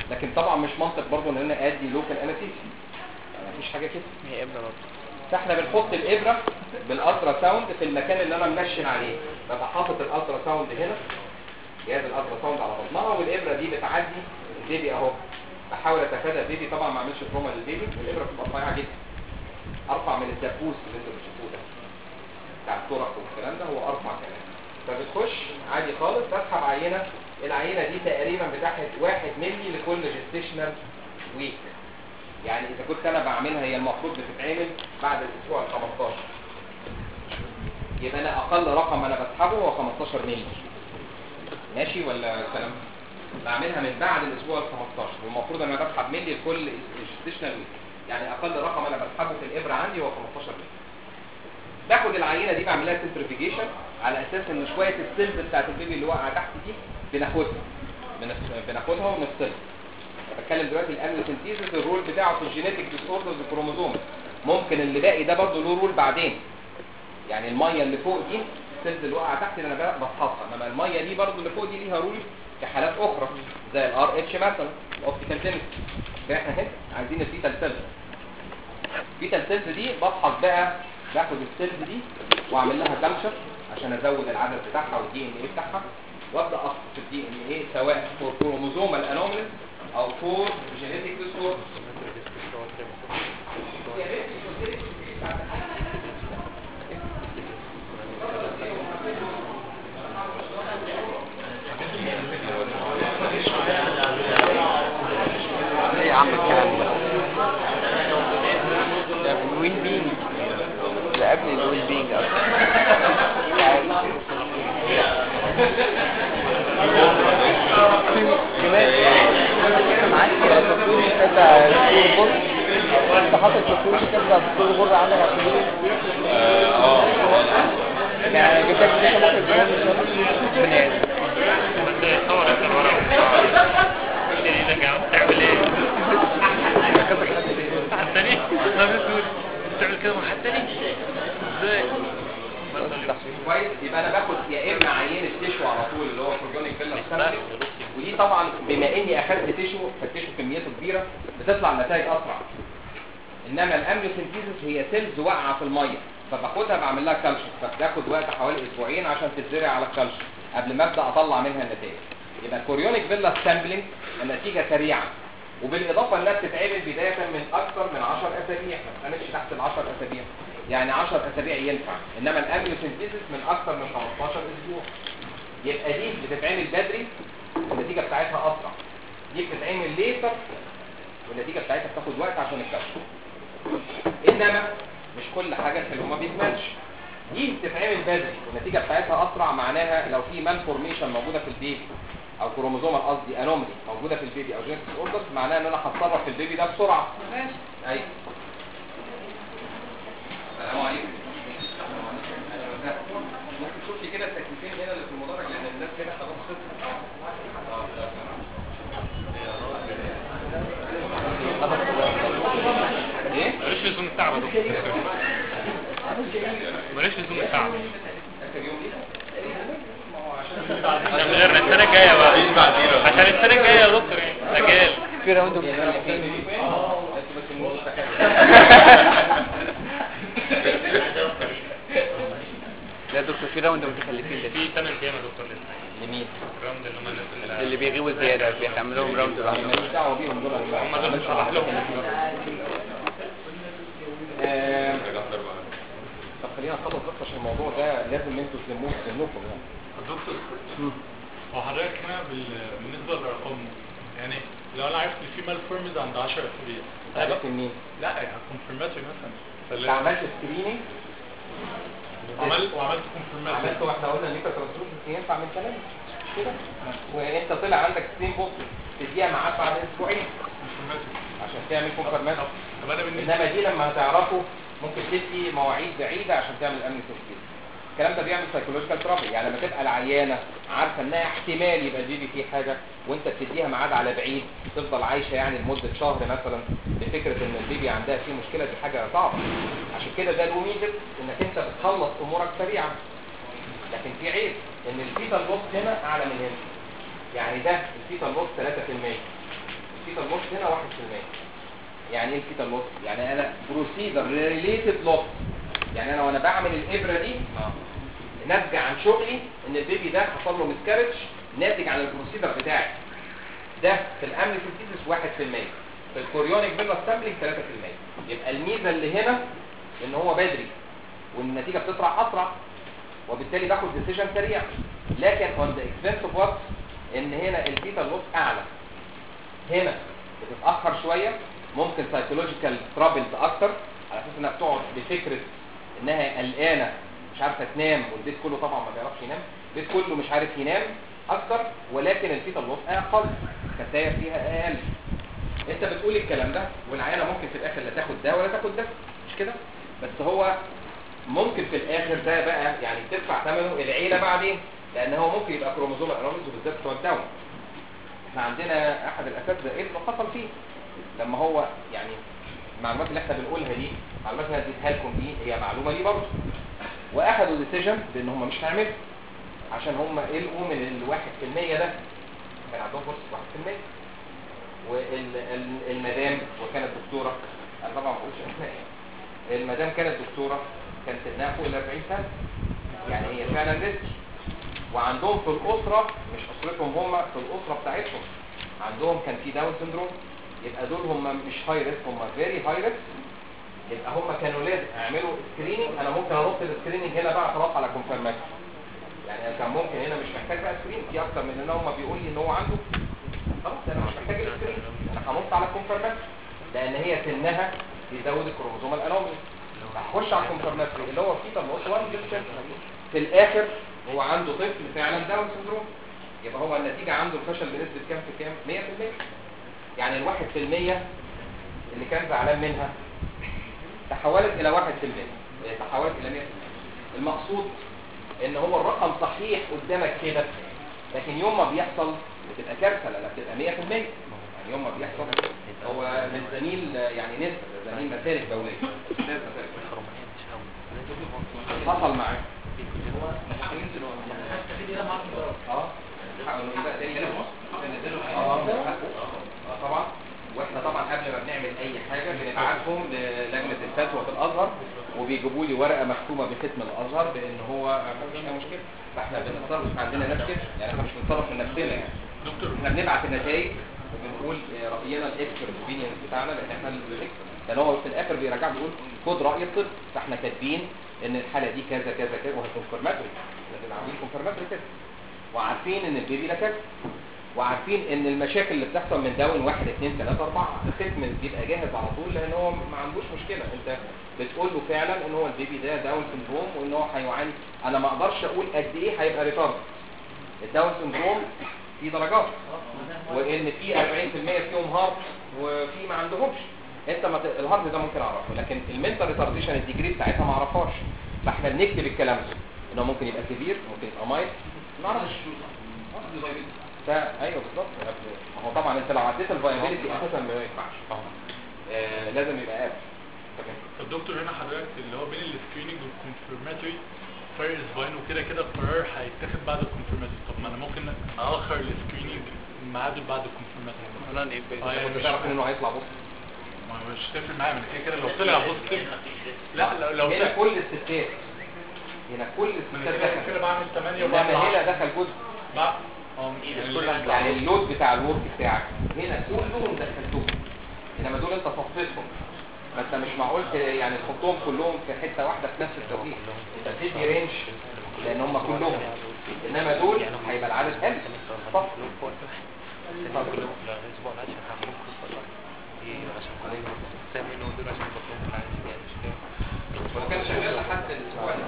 لكن طبعا مش منطق برضه ان انا ادي لوكال انستيزيا يعني مفيش حاجه كده هي ابره برضه فاحنا بنحط الابره بالالترا ساوند في المكان اللي انا منشن عليه ببقى حاطط الالترا ساوند هنا جهاز الالترا ساوند على بطنها والابره دي بتعدي البيبي اهو بحاول اتفادى البيبي طبعا ما اعملش تروما للبيبي والابره بتبقى رفيعه جدا ارفع من الدبوس اللي انتوا بتشوفوه ده بتاع الطرق والكلام ده هو ارفع كمان فبتخش عادي خالص بسحب عينه العينه دي تقريبا بتاخد 1 مللي لكل جستيشنال ويك يعني اذا كنت انا بعملها هي المفروض بتتعمل بعد الاسبوع ال 15 يبقى انا اقل رقم انا بسحبه هو 15 مللي ماشي ولا كلام بعملها من بعد الاسبوع ال 15 والمفروض انا بسحب مللي لكل جستيشنال ويك يعني اقل رقم انا بسحبه في الابره عندي هو 15 مللي باخد العينه دي بعمل لها سنترفيجيشن على اساس ان شويه السيلز بتاعت البيبي اللي واقعه تحت دي بناخدها بنف- بناخدها ونفصلها بتكلم دلوقتي الاميوسنتيزيس الرول بتاعه في الجينيتك ديسوردرز الكروموزوم ممكن اللي باقي ده برضه له رول بعدين يعني الميه اللي فوق دي السيلز اللي واقعه تحت اللي انا بفحصها انما الميه دي برضه اللي فوق دي ليها رول في حالات اخرى زي الار اتش مثلا الاوبتيكال تنس فاحنا هنا عايزين الفيتال سيلز الفيتال سيلز دي بفحص بقى باخد السيلز دي واعمل لها كلشر عشان ازود العدد بتاعها والدي ان ايه بتاعها وابدا افحص الدي ان ايه سواء فور كروموزومال انوماليز او فور جينيتك ديسوردر ايه يا عم الكلام ده ده الويل بينج ده قبل الويل بينج اصلا انت حاطط تصوير تبدا تصوير غرة عندك على الكمبيوتر اه يعني جبت لك فيشه ممكن تجيبها من الشغل بني ادم بس صور انت الورق قلت لي ده قاعد تعمل ايه؟ حد تاني؟ ما بتقول بتعمل كده مع حد تاني؟ ازاي؟ كويس يبقى انا باخد يا اما عينه تيشو على طول اللي هو كورجونيك فيلا سامبل ودي طبعا بما اني اخدت تيشو فالتيشو كميته كبيره بتطلع النتائج اسرع انما الاميوسنتيزس هي سيلز واقعه في الميه فباخدها بعمل لها كالشر فبتاخد وقت حوالي اسبوعين عشان تتزرع على الكالشر قبل ما ابدا اطلع منها النتائج يبقى الكوريونيك فيلا سامبلنج النتيجه سريعه وبالاضافه انها بتتعمل بدايه من اكثر من 10 اسابيع ما بتعملش تحت ال 10 اسابيع يعني 10 اسابيع ينفع انما الاميوسنتيزس من اكثر من 15 اسبوع يبقى دي بتتعمل بدري والنتيجه بتاعتها اسرع دي بتتعمل ليتر والنتيجه بتاعتها بتاخد وقت عشان الكشف انما مش كل حاجه الحلو ما بيكملش دي بتتعمل بدري والنتيجه بتاعتها اسرع معناها لو في مالفورميشن موجوده في البيبي او كروموزوم قصدي انومالي موجوده في البيبي او جينيتك اوردر معناها ان انا هتصرف في البيبي ده بسرعه ماشي ايوه السلام عليكم ممكن تشوفي كده التكليفين هنا اللي في المدرج لان الناس هنا خلاص خلصت ايه ماليش لزوم التعب يا دكتور ماليش لزوم التعب اخر يوم ليه عشان غيرنا السنة الجاية بقى عشان السنة الجاية يا دكتور يعني مجال في راوند متخلفين ده يا دكتور في راوند متخلفين ده في سنة الجاية يا دكتور لسه لمين؟ الراوند اللي هم الناس اللي بيغيبوا زيادة بيعملوا لهم راوند لوحدهم ماليش دعوه بيهم دول هم دول بنصلح لهم آه، طب خلينا نخلص بس عشان الموضوع ده لازم انتوا تلموه في ذهنكم يعني دكتور هو حضرتك هنا بال... بالنسبه للارقام يعني لو انا عرفت ان في مالفورمز عند 10 اسابيع عرفت منين؟ لا يعني كونفirmatory مثلا انت فلا- عملت سكريننج عملت وعملت كونفirmatory عملت واحنا قلنا ان انت ترانسفيوجن ينفع من كلام كده وانت طلع عندك سكرين بوست تديها معاك بعد اسبوعين confirmatory عشان تعمل كونفرمات طب انا بالنسبه انما دي لما هتعرفه ممكن تدي مواعيد بعيده عشان تعمل امن تفكير الكلام ده بيعمل سايكولوجيكال ترابل يعني لما تبقى العيانه عارفه انها احتمال يبقى البيبي فيه حاجه وانت بتديها ميعاد على بعيد تفضل عايشه يعني لمده شهر مثلا بفكره ان البيبي عندها فيه مشكله دي حاجه صعبه عشان كده ده له ميزه انك انت بتخلص امورك سريعا لكن في عيب ان الفيتال لوس هنا اعلى من هنا يعني ده الفيتال لوس 3% الفيتال لوس هنا 1% يعني ايه الفيتال لوس يعني انا بروسيدر ريليتد لوس يعني انا وانا بعمل الابره دي ناتجه عن شغلي ان البيبي ده حصل له مسكارج ناتج عن البروسيدر بتاعي ده في الامن سنتيسيس 1% في الكوريونيك بيلا سامبلينج 3% يبقى الميزه اللي هنا ان هو بدري والنتيجه بتطلع اسرع وبالتالي باخد ديسيجن سريع لكن اون ذا اكسبنس اوف وات ان هنا الفيتال لوس اعلى هنا بتتاخر شويه ممكن سايكولوجيكال ترابلز اكتر على اساس انها بتقعد بفكره انها قلقانه مش عارفه تنام والبيت كله طبعا ما بيعرفش ينام البيت كله مش عارف ينام اكتر ولكن الفيتال لوس اقل خسائر فيها اقل انت بتقول الكلام ده والعيانه ممكن في الاخر لا تاخد ده ولا تاخد ده مش كده بس هو ممكن في الاخر ده بقى يعني تدفع ثمنه العيله بعدين لان هو ممكن يبقى كروموزوم انوميز وبالذات بتوع الداون احنا عندنا احد الاساتذه ابنه حصل فيه لما هو يعني المعلومات اللي احنا بنقولها دي المعلومات اللي هديتها لكم دي هي معلومه ليه برضه واخدوا ديسيجن بان هم مش هيعملوا عشان هم قلقوا من الواحد في المية ده كان عندهم فرصه واحد في المية والمدام وكانت دكتوره انا طبعا ما بقولش اسماء يعني المدام كانت دكتوره كانت سنها فوق ال 40 سنه يعني هي فعلا ريسك وعندهم في الاسره مش اسرتهم هم في الاسره بتاعتهم عندهم كان في داون سندروم يبقى دول هم مش هاي ريسك هم فيري هاي ريسك يبقى هم كانوا لازم يعملوا سكريننج انا ممكن انط السكريننج هنا بقى خلاص على كونفيرمات يعني أنا كان ممكن هنا مش محتاج بقى سكرين في اكتر من ان هم بيقول لي ان هو عنده خلاص انا مش محتاج السكرين انا هنط على الكونفيرمات لان هي سنها بيزود الكروموزوم الانومي هخش على الكونفيرماتري اللي هو فيه طب هو 1 في الاخر هو عنده طفل فعلا داون سندروم يبقى هو النتيجه عنده الفشل بنسبه كام في كام 100% يعني الواحد في المية اللي كان زعلان منها تحولت الى واحد في المية تحولت الى 100% المقصود ان هو الرقم صحيح قدامك كده لكن يوم ما بيحصل بتبقى كارثه لانها بتبقى 100% يعني يوم ما بيحصل هو من زميل يعني نسبه زميل مسالك دوليه أستاذ مسالك حصل معاه اه اه آه، طبعا واحنا طبعا قبل ما بنعمل اي حاجه بنبعتهم للجنه الفتوى في الازهر وبيجيبوا لي ورقه مختومه بختم الازهر بان هو ما فيش اي مشكله فاحنا بنتصرف عندنا ناس كده يعني احنا مش بنتصرف من نفسنا يعني دكتور احنا بنبعت النتائج وبنقول آه، راينا الاكسبرت اوبينيون بتاعنا لان احنا الاكسبرت لان هو في الاخر بيرجع بيقول خد راي الطب فاحنا كاتبين ان الحاله دي كذا كذا كذا وهي كونفرماتوري لازم عاملين كونفرماتوري كده وعارفين ان البيبي ده كذا وعارفين ان المشاكل اللي بتحصل من داون واحد اثنين ثلاثة اربعة الختم بيبقى جاهز على طول لان هو ما عندوش مشكلة انت بتقول له فعلا ان هو البيبي ده داون سندروم وان هو هيعاني انا ما اقدرش اقول قد ايه هيبقى ريتارد الداون سندروم في درجات وان في 40% فيهم هارت وفي ما عندهمش انت ما ت... الهارت ده ممكن اعرفه لكن المنتال ريتارديشن الديجري بتاعتها ما اعرفهاش فاحنا بنكتب الكلام ده انه ممكن يبقى كبير ممكن يبقى مايل ما اعرفش فا ايوه بالظبط ما هو طبعا انت لو عديت الفايبيليتي اساسا ما ينفعش آه لازم يبقى قابل تمام الدكتور هنا حضرتك اللي هو بين السكريننج والكونفirmatory فرق اسبوعين وكده كده القرار هيتاخد بعد الكونفirmatory طب ما انا ممكن اخر السكريننج ميعاده بعد الكونفirmatory مثلا ايه اه يعني كنت مش تعرف انه هيطلع بص ما مش هتفرق معايا من كده كده لو طلع بوزيتيف لا لو لو هنا طلع كل الستات هنا كل من الستات كده كده دخل بعمل 8 انما وبعمل هنا 10 دخل جزء بقى اه مش كل واحد يعني اللود بتاع الورك بتاعك هنا كلهم دخلتهم انما دول انت صفيتهم ما انت مش معقول ت- يعني تحطهم كلهم في حته واحده في نفس التوقيت انت بتدي رينج لان هم كلهم انما دول هيبقى العدد قل صف الاسبوع العاشر هعمل قصه دي عشان كلنا سامي انه دول عشان بطلب العاشر يعني مش كده هو كان شغال لحد الاسبوع اللي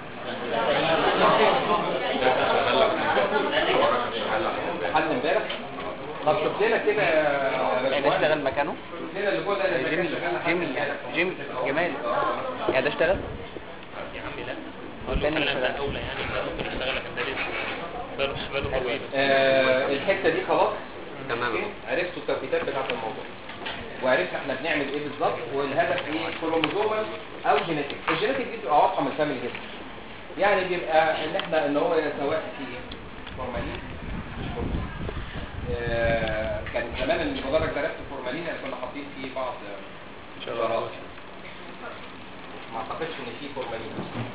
فات لحد امبارح طب شوف لنا كده يا يعني باشمهندس. اشتغل مكانه شوف لنا اللي جوه ده اللي كان جيمي شغال لحد جيمي امبارح. جيمي جمال يعني ده اشتغل يا عمي لا اقول له الثاني مش فعلا ده شغال. اولى يعني ده ممكن اشتغل لكن ده لسه بقاله بقاله طويل آه، الحته دي خلاص تمام. أوكي؟ عرفتوا التوقيتات بتاعت الموضوع وعرفنا احنا بنعمل ايه بالظبط والهدف ايه كروموزومال او جينيتك الجينيتك دي بتبقى واضحه من الفاميلي هيستوري يعني بيبقى ان احنا ان هو سواء في فورمالين مش فورمالين آه، كان زمان المدرج ده نفس الفورمالين اللي كنا حاطين فيه بعض آه، شرارات ما اعتقدش ان فيه فورمالين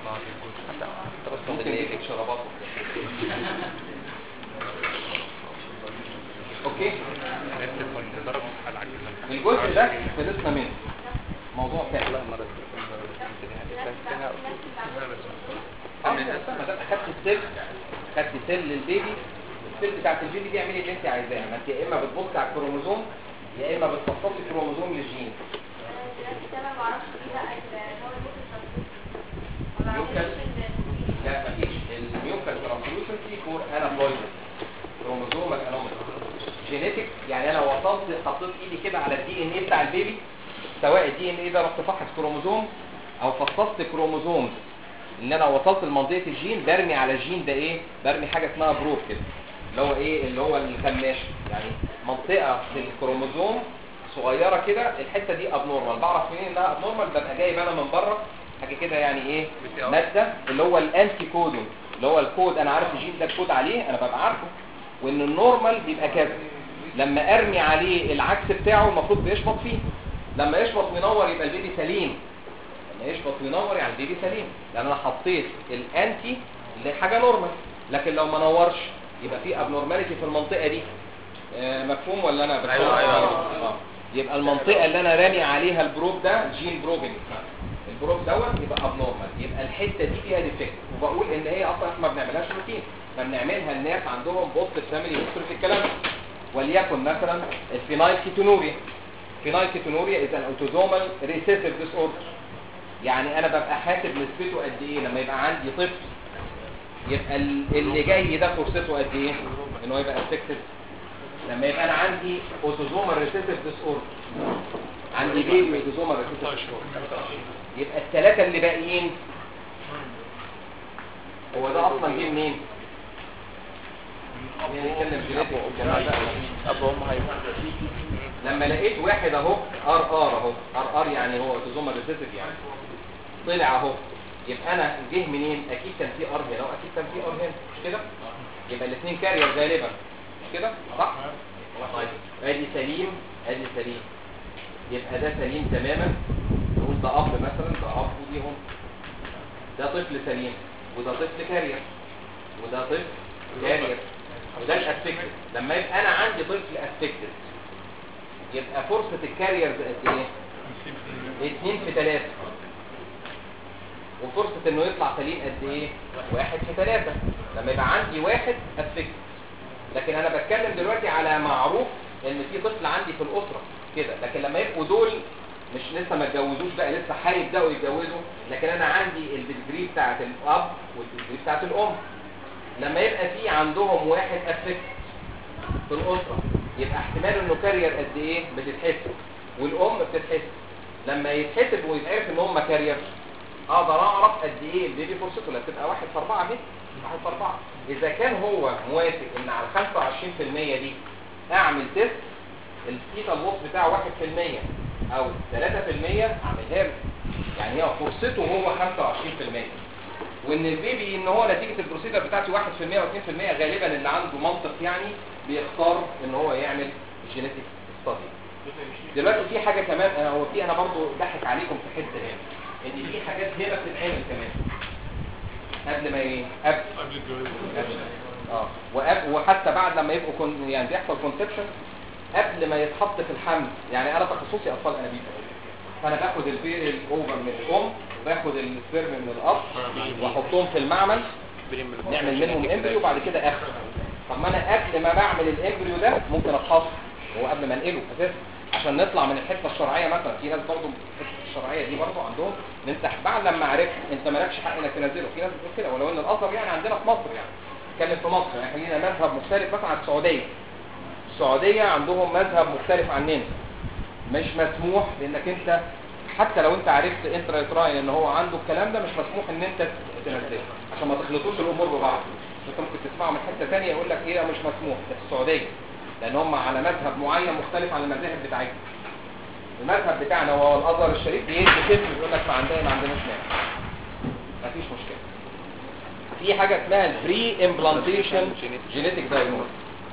ممكن يديك شرابات وكده. اوكي الجزء ده خلصنا منه موضوع تاني اه ما دام اخدت السل خدت سل للبيبي السل بتاعت البيبي دي اعملي اللي انت عايزاها ما انت يا اما بتبص على الكروموزوم يا اما بتفصصي كروموزوم للجين ميوكال لا مفيش الميوكال ترانسلوسنسي فور انابلويدز كروموزوم انومالي جينيتك يعني انا وصلت حطيت ايدي كده على الدي ان ايه بتاع البيبي سواء الدي ان ايه ده رحت فحص كروموزوم او فصصت كروموزوم ان انا وصلت لمنطقه الجين برمي على الجين ده ايه برمي حاجه اسمها بروب كده اللي هو ايه اللي هو الكماش يعني منطقه في الكروموزوم صغيره كده الحته دي ابنورمال بعرف منين انها ابنورمال ببقى جايب انا من بره حاجه كده يعني ايه ماده اللي هو الانتي كودون اللي هو الكود انا عارف الجين ده الكود عليه انا ببقى عارفه وان النورمال بيبقى كذا لما ارمي عليه العكس بتاعه المفروض بيشبط فيه لما يشبط وينور يبقى البيبي سليم لما يشبط وينور يعني البيبي سليم لان انا حطيت الانتي لحاجه نورمال لكن لو ما نورش يبقى في ابنورماليتي في المنطقه دي آه مفهوم ولا انا بتكلم؟ أيوة، أيوة. آه. يبقى المنطقه اللي انا رامي عليها البروب ده جين بروبنج البروب دوت يبقى ابنورمال يبقى الحته دي فيها ديفكت وبقول ان هي اصلا احنا ما بنعملهاش روتين ما بنعملها الناس عندهم بوست فاميلي هيستوري في الكلام ده وليكن مثلا الفينايل كيتونوريا فينايل كيتونوريا از ان اوتوزومال ريسيسيف ديس اوردر يعني انا ببقى حاسب نسبته قد ايه لما يبقى عندي طفل يبقى ال- اللي جاي ده فرصته قد ايه ان هو يبقى افكتد لما يبقى انا عندي اوتوزومال ريسيسيف ديس اوردر عندي بيبي اوتوزومال ريسيسيف ديس اوردر يبقى الثلاثه اللي باقيين هو ده اصلا جه منين يعني نتكلم جينيتك والكلام ده اب وام هيبقى لما لقيت واحد اهو ار ار اهو ار ار يعني هو اوتوزومال ريسيسيف يعني طلع اهو يبقى انا جه منين اكيد كان في ار هنا واكيد كان في ار هنا مش كده يبقى الاثنين كارير غالبا مش كده صح طيب ادي سليم ادي سليم يبقى ده سليم تماما نقول ده اب مثلا ده اب ودي هم ده طفل سليم وده طفل كارير وده طفل كارير وده الافكتد لما يبقى انا عندي طفل افكتد يبقى فرصة الكاريرز قد ايه؟ اتنين في تلاتة وفرصة انه يطلع سليم قد ايه؟ واحد في تلاتة لما يبقى عندي واحد افكت لكن انا بتكلم دلوقتي على معروف ان في طفل عندي في الاسرة كده لكن لما يبقوا دول مش لسه ما اتجوزوش بقى لسه هيبداوا يتجوزوا لكن انا عندي الديجري بتاعت الاب والديجري بتاعت الام لما يبقى في عندهم واحد افكت في الاسره يبقى احتمال انه كارير قد ايه بتتحسب والام بتتحسب لما يتحسب ويتعرف ان هم كارير اقدر اعرف قد ايه البيبي فرصته لا تبقى واحد في اربعه دي واحد في اربعه اذا كان هو موافق ان على 25% دي اعمل تيست الفيتال لوس بتاعه 1% او 3% اعملها له يعني هي فرصته هو 25% وان البيبي ان هو نتيجه البروسيدر بتاعتي 1% او 2% غالبا اللي عنده منطق يعني بيختار ان هو يعمل جينيتك ستادي دلوقتي في حاجه كمان آه، هو في انا برضو ضحك عليكم في حته هنا ان في حاجات هنا بتتعمل كمان قبل ما ي... قبل قبل الجواز قبل اه وقبل وحتى بعد لما يبقوا كون يعني بيحصل كونسبشن قبل ما يتحط في الحمل يعني انا تخصصي اطفال انابيب فانا باخد البير الاوفر من الام وباخد السبرم من الاب واحطهم في المعمل نعمل منهم امبريو وبعد كده اخر طب ما انا قبل ما بعمل الامبريو ده ممكن افحصه هو قبل ما انقله اساسا عشان نطلع من الحته الشرعيه مثلا في ناس برضه الحته الشرعيه دي برضه عندهم ان انت بعد لما عرفت انت مالكش حق انك تنزله في ناس بتقول كده ولو ان الازهر يعني عندنا في مصر يعني اتكلم في مصر يعني احنا لينا مذهب مختلف مثلا عن السعوديه السعوديه عندهم مذهب مختلف عننا مش مسموح لانك انت حتى لو انت عرفت انترا يتراين ان هو عنده الكلام ده مش مسموح ان انت تنزله عشان ما تخلطوش الامور ببعض انت ممكن تسمعه من حته ثانيه يقول لك ايه ده مش مسموح ده في السعوديه لان هم على مذهب معين مختلف عن المذاهب بتاعتنا المذهب بتاعنا وهو الازهر الشريف بيدي كلمه يقول لك ما عندنا ما عندناش مانع مفيش مشكله في حاجه اسمها البري امبلانتيشن جينيتك دايجنوز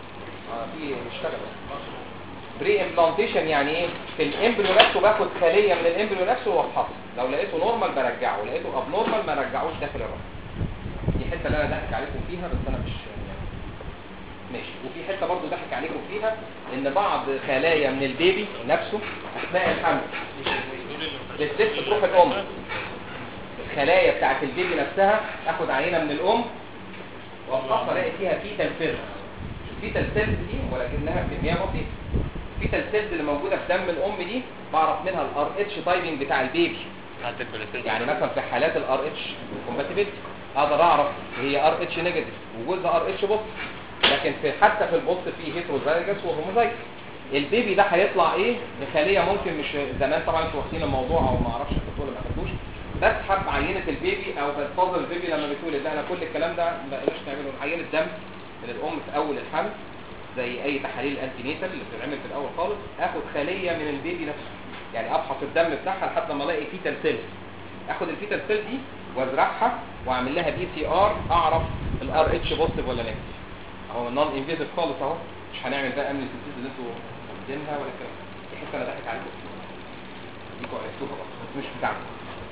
اه في اشتغل بري امبلانتيشن يعني ايه في الامبريو نفسه باخد خليه من الامبريو نفسه وافحصه لو لقيته نورمال برجعه لقيته اب نورمال ما رجعوش داخل الرحم دي حته اللي انا ضحك عليكم فيها بس انا مش ماشي وفي حته برضو ضحك عليكم فيها ان بعض خلايا من البيبي نفسه اثناء الحمل للست تروح الام الخلايا بتاعت البيبي نفسها اخد عينه من الام وافحصها الاقي فيها فيتال سيلز الفيتال سيلز دي ولكنها كميه بسيطه الفيتال سيلز اللي موجوده في دم الام دي بعرف منها الار اتش تايبنج بتاع البيبي حتى البلاسينتا يعني مثلا في حالات الار اتش كومباتيبلتي اقدر اعرف هي ار اتش نيجاتيف وجوزها ار اتش بوست لكن في حتى في البوست في هيتروزايجس وهوموزايجس البيبي ده هيطلع ايه بخليه ممكن مش زمان طبعا انتوا واخدين الموضوع او ما اعرفش خدتوه ولا ما خدتوش بسحب عينه البيبي او بنتظر البيبي لما بيتولد لا انا كل الكلام ده ما بقناش نعمله عينه دم من الام في اول الحمل زي اي تحاليل الانتينيتال اللي بتتعمل في الاول خالص اخد خليه من البيبي نفسه يعني ابحث الدم بتاعها لحد ما الاقي فيتال سيلز اخد الفيتال سيل دي وازرعها واعمل لها بي سي ار اعرف الار اتش بوزيتيف ولا نيجاتيف اهو نون انفيزيف خالص اهو مش هنعمل بقى امن السيستم اللي انتوا واخدينها ولا الكلام ده. دي حته انا ضحك عليكم ديكوا عرفتوها بقى بس مش بتاعتكم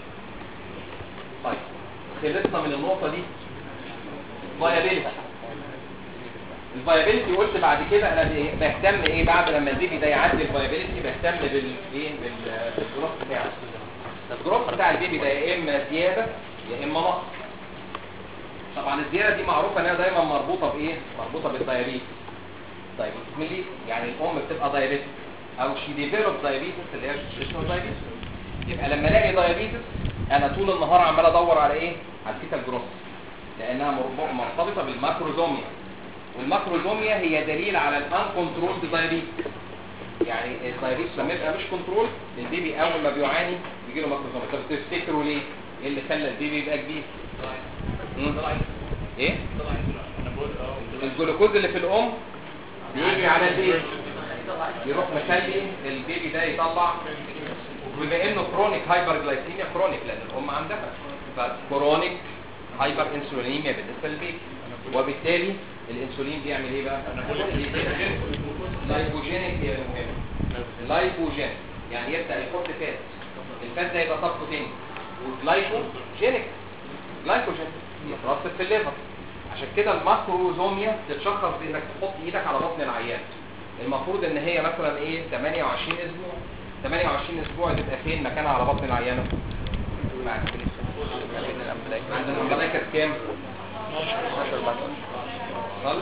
طيب خلصنا من النقطه دي فايابيلتي الفايابيلتي قلت بعد كده انا بي- بهتم ايه بعد لما البيبي ده يعدي الفايابيلتي بهتم بال ايه بال- بالجروث بتاعه الجروث بتاع البيبي ده يا اما زياده يا اما نقص طبعا الزياده دي معروفه انها دايما مربوطه بايه مربوطه بالدايابيتس طيب ملي يعني الام بتبقى دايابيتس او شي ديفلوب دايابيتس اللي هي جيستيشنال دايابيتس يبقى لما الاقي دايابيتس انا طول النهار عمال ادور على ايه على الفيتال جروث لانها مربو- مرتبطه بالماكروزوميا والماكروزوميا هي دليل على الان كنترولد دايابيتس يعني الدايابيتس لما يبقى مش كنترول البيبي اول ما بيعاني بيجي له ماكروزوميا طب تفتكروا ليه ايه اللي خلى البيبي يبقى كبير مم. ايه انا بقول اه الجلوكوز اللي في الام بيجي على البيبي يروح مخلي البيبي ده يطلع وبما انه كرونيك هايبر جلايسيميا كرونيك لان الام عندها فكرونيك هايبر انسولينيميا بالنسبه للبيبي وبالتالي الانسولين بيعمل ايه بقى لايبوجينيك هي المهم لايبوجين يعني يبدا يحط فات الفات ده يبقى طاقته تاني وجلايكوجينيك جلايكوجين يترصد في الليفر عشان كده الماكروزوميا تتشخص بانك تحط ايدك على بطن العيان المفروض ان هي مثلا ايه 28 اسبوع 28 اسبوع تبقى فين مكانها على بطن العيانه مع- عند الملائكه كام 12 14 غلط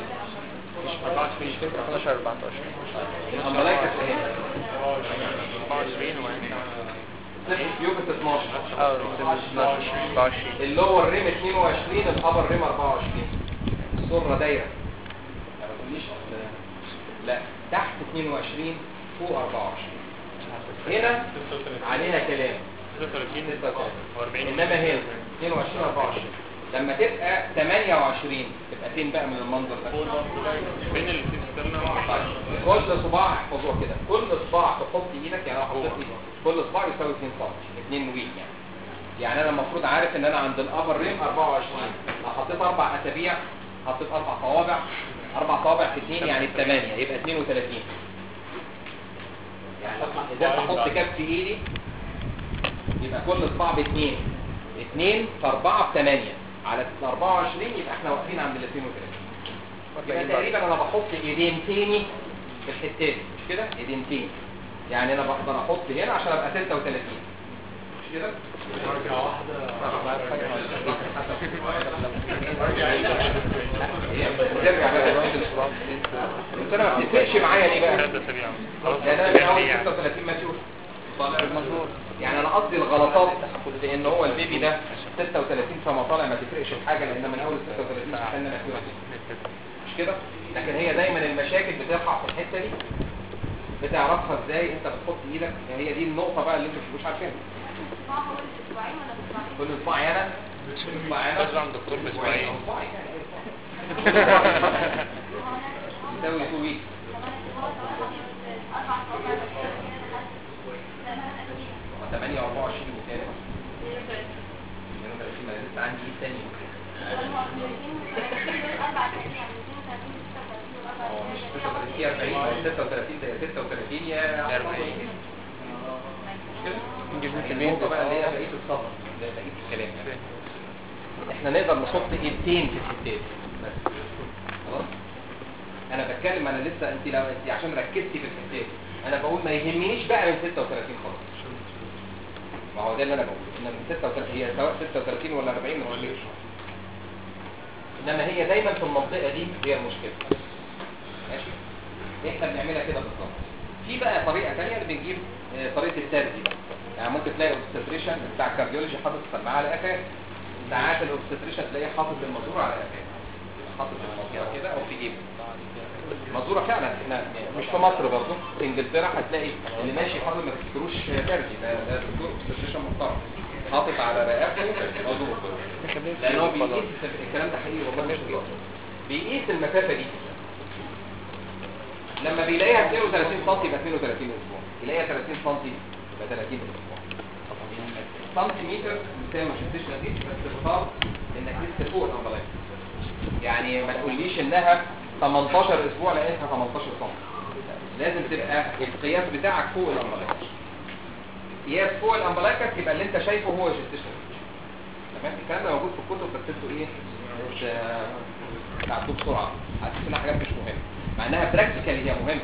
12 14 الملائكه ايه 24 وبعدين يوبس 12 اه 24 اللي هو الريم 22 الابر ريم 24 السره دايره ما تقوليش أصل- لا تحت 22 فوق 24 هنا عليها كلام 36 و40 انما هنا 22 24 لما تبقى 28 تبقى فين بقى من المنظر ده بين الاثنين استنى كل صباع احفظوها كده كل صباع تحط ايدك يعني لو حطيت ايدك كل صباع يساوي 2 سم 2 ويك يعني يعني انا المفروض عارف ان انا عند الابر ريم 24 لو حطيت اربع اسابيع حطيت اربع صوابع اربع صوابع في 2 يعني 8 يبقى 32 يعني اذا احط كف في ايدي يبقى كل صباع ب 2 2 في 4 ب 8 على 24 يبقى احنا واقفين عند ال 32 يبقى تقريبا انا بحط ايدين تاني في الحته دي مش كده ايدين تاني يعني انا بقدر احط هنا عشان ابقى 36 مش كده درجة واحدة هي بترجع بقى بس انا ما بتفرقش معايا ليه بقى ثلاث اسابيع خلاص لان انا من اول يعني 36 ماتيور يعني انا قصدي الغلطات في ان هو البيبي ده 36 فما طالع ما تفرقش في حاجه لان من اول 36 استنى ماتيور مش كده لكن هي دايما المشاكل بتقع في الحته دي بتعرفها ازاي انت بتحط ايدك هي دي النقطه بقى اللي انتوا مش عارفينها كل اسبوع انا كل اسبوع انا لازم عند الدكتور باسبوعين اسبوعين يعني يساوي 2 ويك 8 و24 وكام 32 ما أنا لسه عندي ايه تاني هو مش 36 فيها 40 هو 36 زي 36 يا 40 نجيب يعني كمية النقطة بقى اللي هي بقية الصفر اللي هي بقية الكلام يعني. احنا نقدر نحط ايدتين في الستات بس خلاص انا بتكلم انا لسه انت لو انت عشان ركزتي في الستات انا بقول ما يهمنيش بقى من 36 خالص ما هو ده اللي انا بقوله ان من 36 هي سواء 36 ولا 40 مش مشكله انما هي دايما في المنطقه دي هي المشكله ماشي احنا بنعملها كده بالظبط في بقى طريقه ثانيه اللي بنجيب آه، طريقه الترزي بقى يعني ممكن تلاقي الاوبستريشن بتاع الكارديولوجي حاطط السماعه على قفاه ساعات الاوبستريشن تلاقيه حاطط المزوره على قفاه حاطط المزوره كده او في جيبه مزوره فعلا احنا مش في مصر برضه في انجلترا هتلاقي اللي ماشي حاطط ما تفتكروش ترزي ده ده دكتور اوبستريشن محترم حاطط على رقبته مزوره لان هو بيقيس الكلام ده حقيقي والله مش هزار بيقيس المسافه دي لما بيلاقيها 32 سم يبقى 32 اسبوع يلاقيها 30 سم يبقى 30 اسبوع سنتيمتر زي ما شفتش نتيجه بس بفرض انك لسه فوق الامبلاج يعني ما تقوليش انها 18 اسبوع لقيتها 18 سم لازم تبقى القياس بتاعك فوق الامبلاج قياس فوق الامبلاج يبقى اللي انت شايفه هو جستيشن تمام الكلام ده موجود في الكتب بس انتوا ايه مش آه، تعدوه بسرعه هتحس انها حاجات مش مهمه مع انها براكتيكال هي مهمه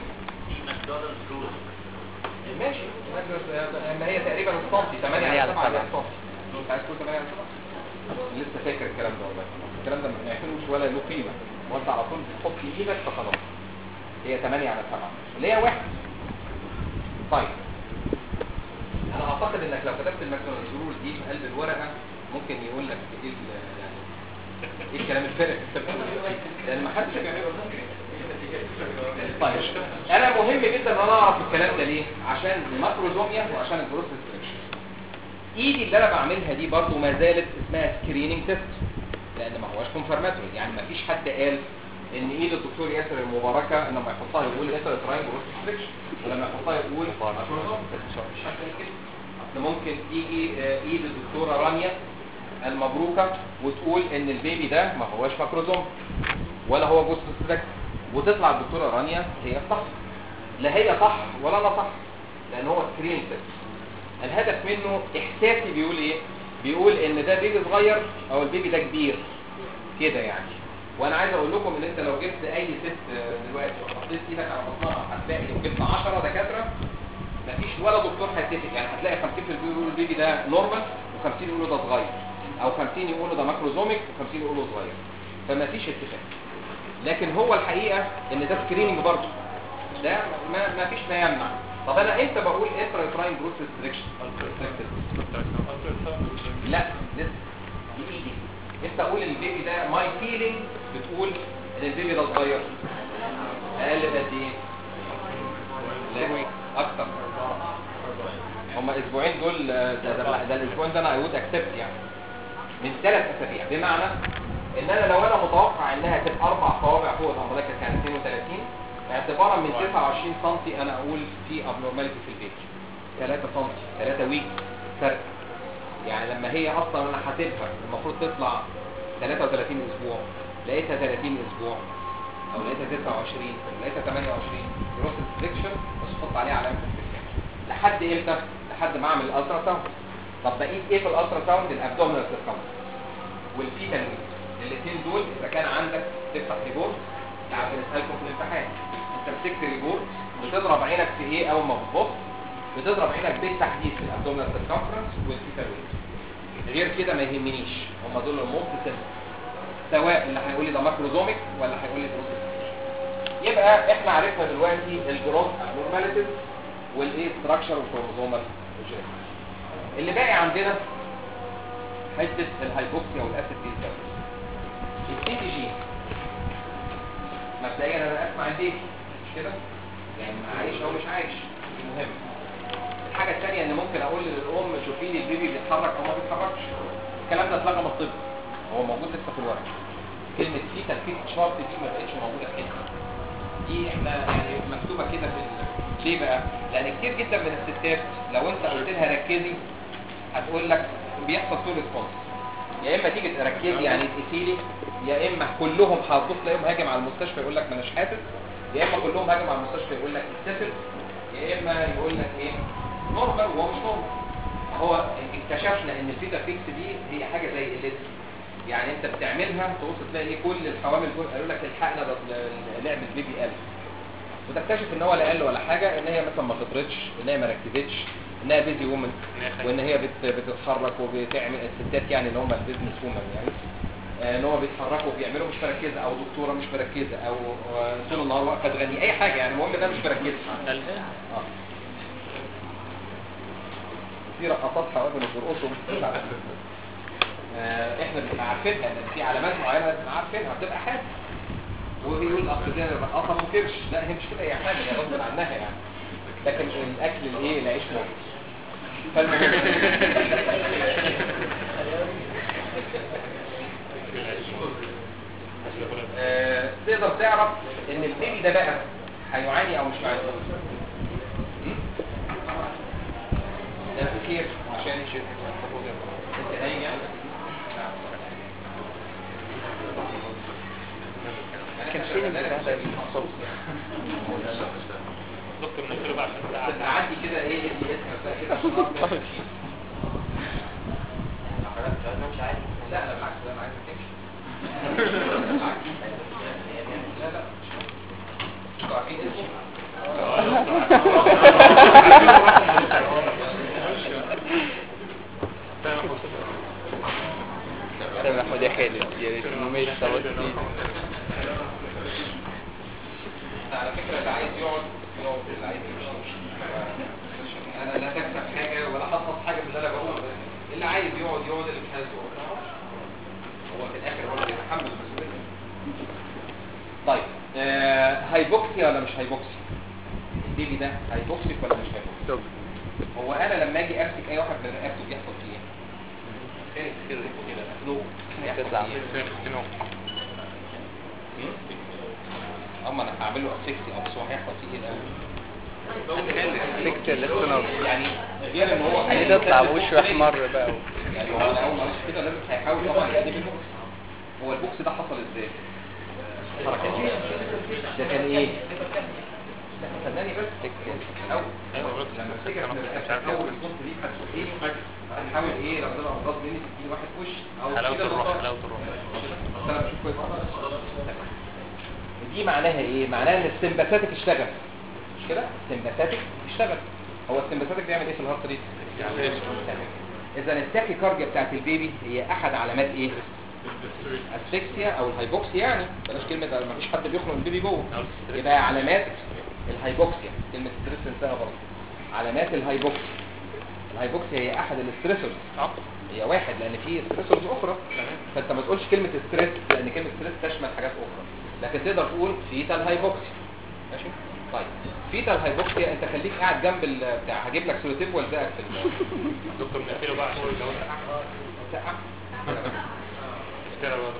ماشي ما هي تقريبا السنتي 8 على 7 على السنتي انت عايز تقول 8 على 7 لسه فاكر الكلام ده والله الكلام ده ما يعتبروش ولا له قيمه وانت على طول بتحط ايدك فخلاص هي 8 على 7 اللي هي واحد طيب انا اعتقد انك لو كتبت الماكسيمال دي في قلب الورقه ممكن يقول لك ايه ال- يعني ايه الكلام الفارغ اللي انت بتقوله لان ما حدش بيعمله طيب انا مهم جدا ان انا اعرف الكلام ده ليه عشان الماكروزوميا وعشان الجروس ريستريكشن ايدي اللي انا بعملها دي برضو ما زالت اسمها سكريننج تيست لان ما هواش كونفرماتوري يعني ما فيش حد قال ان ايد الدكتور ياسر المباركه لما يحطها يقول ياسر تراين جروس ريستريكشن ولما يحطها يقول ماكروزوم مش حد قال كده اصل ممكن تيجي آه، ايد الدكتوره رانيا المبروكه وتقول ان البيبي ده ما هواش ماكروزوم ولا هو جوز ريستريكشن وتطلع الدكتوره رانيا هي صح لا هي صح ولا انا صح لان هو سكرين تيست الهدف منه احساسي بيقول ايه بيقول ان ده بيبي صغير او البيبي ده كبير كده يعني وانا عايز اقول لكم ان انت لو جبت اي ست آه، دلوقتي وحطيت ايدك على بطنها هتلاقي لو جبت 10 دكاتره مفيش ولا دكتور هيتفق يعني هتلاقي 50% يقولوا البيبي ده نورمال و50 يقولوا ده صغير او 50 يقولوا ده ماكروزوميك و50 يقولوا صغير فمفيش اتفاق لكن هو الحقيقه ان ده سكريننج برضه ده ما ما فيش ما يمنع طب انا امتى بقول انترا تراين جروث ريستريكشن لا لسه بايدي امتى اقول البيبي ده ماي فيلينج بتقول ان البيبي ده صغير اقل بقد ايه لا اكتر هما اسبوعين دول آه، ده, ده, ده الاسبوعين ده انا اي وود اكسبت يعني من ثلاث اسابيع بمعنى ان انا لو انا متوقع انها تبقى اربع صوابع فوق الامبلاكه كان 32 اعتبارا من 29 سم انا اقول في ابنورماليتي في البيت 3 سم 3 ويك فرق يعني لما هي اصلا انا حاسبها المفروض تطلع 33 اسبوع لقيتها 30 اسبوع او لقيتها 29 لقيتها 28 جروس ريستريكشن بس حط عليها علامه استفهام لحد امتى لحد ما اعمل الالترا ساوند طب بقيت ايه في الالترا ساوند الابدومينال سيركمفرنس والفيتال ويت الاثنين دول اذا كان عندك تفتح ريبورت يعني بنسالكم في الامتحان انت مسكت ريبورت بتضرب عينك في ايه اول ما بتبص بتضرب عينك بالتحديد في الابدومينال سيركمفرنس والفيتال ويت غير كده ما يهمنيش هم دول الموست سواء اللي هيقول لي ده ماكروزوميك ولا هيقول لي جروس يبقى احنا عرفنا دلوقتي الجروس نورماليتيز والايه ستراكشر والكروموزومال اللي باقي عندنا حته الهايبوكسيا والاسيد بيز السي تي جي مبدئيا انا اسمع البيبي مش كده يعني عايش او مش عايش دي مهم الحاجه الثانيه ان ممكن اقول للام شوفي لي البيبي بيتحرك او ما بيتحركش الكلام ده اتلغى من الطب هو موجود لسه في الورق كلمه فيتال فيت شارت دي ما بقتش موجوده في حته دي احنا يعني مكتوبه كده في ال- ليه بقى لان كتير جدا من الستات لو انت قلت لها ركزي هتقول لك بيحصل تو ريسبونس يا اما تيجي تركزي يعني تقيسي لي يا اما كلهم هتبص تلاقيهم هاجم على المستشفى يقول لك ما اناش حاسس يا اما كلهم هاجم على المستشفى يقول لك اكتسب يا اما يقول لك ايه نورمال وهو مش نورمال هو اكتشفنا ان الفيتا فيكس دي هي حاجه زي الليد يعني انت بتعملها تبص تلاقي ايه كل الحوامل دول قالوا لك الحقنا ده لعب البيبي قل وتكتشف ان هو لا قل ولا حاجه ان هي مثلا ما فطرتش ان هي ما ركزتش انها بيزي وومن وان هي بت بتتحرك وبتعمل الستات يعني اللي هم البيزنس وومن يعني آه، ان هو بيتحركوا وبيعملوا مش مركزه او دكتوره مش مركزه او آه، طول النهار واقفه تغني اي حاجه يعني المهم ده مش مركزه اه في رقصات حوامل وبيرقصوا آه، احنا بنبقى عارفينها ان في علامات معينه بنبقى عارفينها بتبقى حاجه وبيقول اصل دي الرقاصه ما كبرش لا هي مش كده هي حاجه هي غصب عنها يعني لكن الاكل الايه العيش موجود فالمهم آه، تقدر تعرف ان البيبي ده بقى هيعاني او مش هيعاني م? ده تفكير عشان يشوف انت نايم يعني كان فين البتاع ده الصوت دكتور نقول بقى عشان بس اعدي كده ايه اللي اسمك بقى كده عشان اعرف أمشي. لا لا بالعكس لا انا عايزك تمشي بالعكس. لا لا انتوا عارفين اسمه سامح احمد يا خالد يا ريت انه ماشي سوا سنين على فكرة اللي عايز يقعد يقعد اللي عايز يمشي يمشي. انا لا تكسب حاجة ولا حصل حاجة من اللي انا بقوله اللي عايز يقعد يقعد اللي مش عايز يقعد ما يقعدش. هو في الاخر هو اللي بيتحمل المسؤولية طيب آه هايبوكسي ولا مش هايبوكسي البيبي ده هايبوكسيك ولا مش هايبوكسيك طب هو انا لما اجي امسك اي واحد من رقبته بيحصل فيه ايه كده كده مخلوق بيحصل تطلع. فيه ايه اما انا هعمل له اسكسي او بس هو هيحصل فيه ايه الاول سكت الاستنار يعني غير ان هو يعني تطلع وشه احمر بقى يعني هو انا اول ما ماشي كده لازم هيحاول طبعا يجيب البوكس هو البوكس ده حصل ازاي حركه دي ده كان ايه لا استناني بس الاول لما افتكر ان اول الصوت دي هتشوف ايه هنحاول ايه ربنا غصب مني تديني واحد في وش او حلاوة كده الروح بالظبط. حلاوة الروح بس انا بشوف كويس دي معناها ايه معناها ان السمباثاتيك اشتغل مش كده السمباثاتيك اشتغل هو السمباثاتيك بيعمل ايه في الهارت ريت اذا التاكي كارديا بتاعت البيبي هي احد علامات ايه اسفكسيا او الهايبوكسيا يعني بلاش كلمه ما فيش حد بيخنق البيبي جوه يبقى علامات الهايبوكسيا كلمه ستريس انتهى برضه علامات الهايبوكسيا الهايبوكسيا هي احد الاستريسورز هي واحد لان في ستريسورز اخرى فانت ما تقولش كلمه ستريس لان كلمه ستريس تشمل حاجات اخرى لكن تقدر تقول فيتال هايبوكسيا ماشي طيب فيتال هايبوكسيا انت خليك قاعد جنب ال- بتاع هجيب لك سولوتيب والزقك في ال دكتور نقفله بقى عشان لو سقع. افترى بقى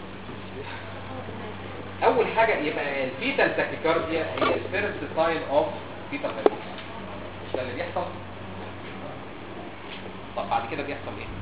اول حاجه يبقى الفيتال تاكيكارديا هي الفيرست ساين اوف فيتال هايبوكسيا مش ده اللي بيحصل طب بعد كده بيحصل ايه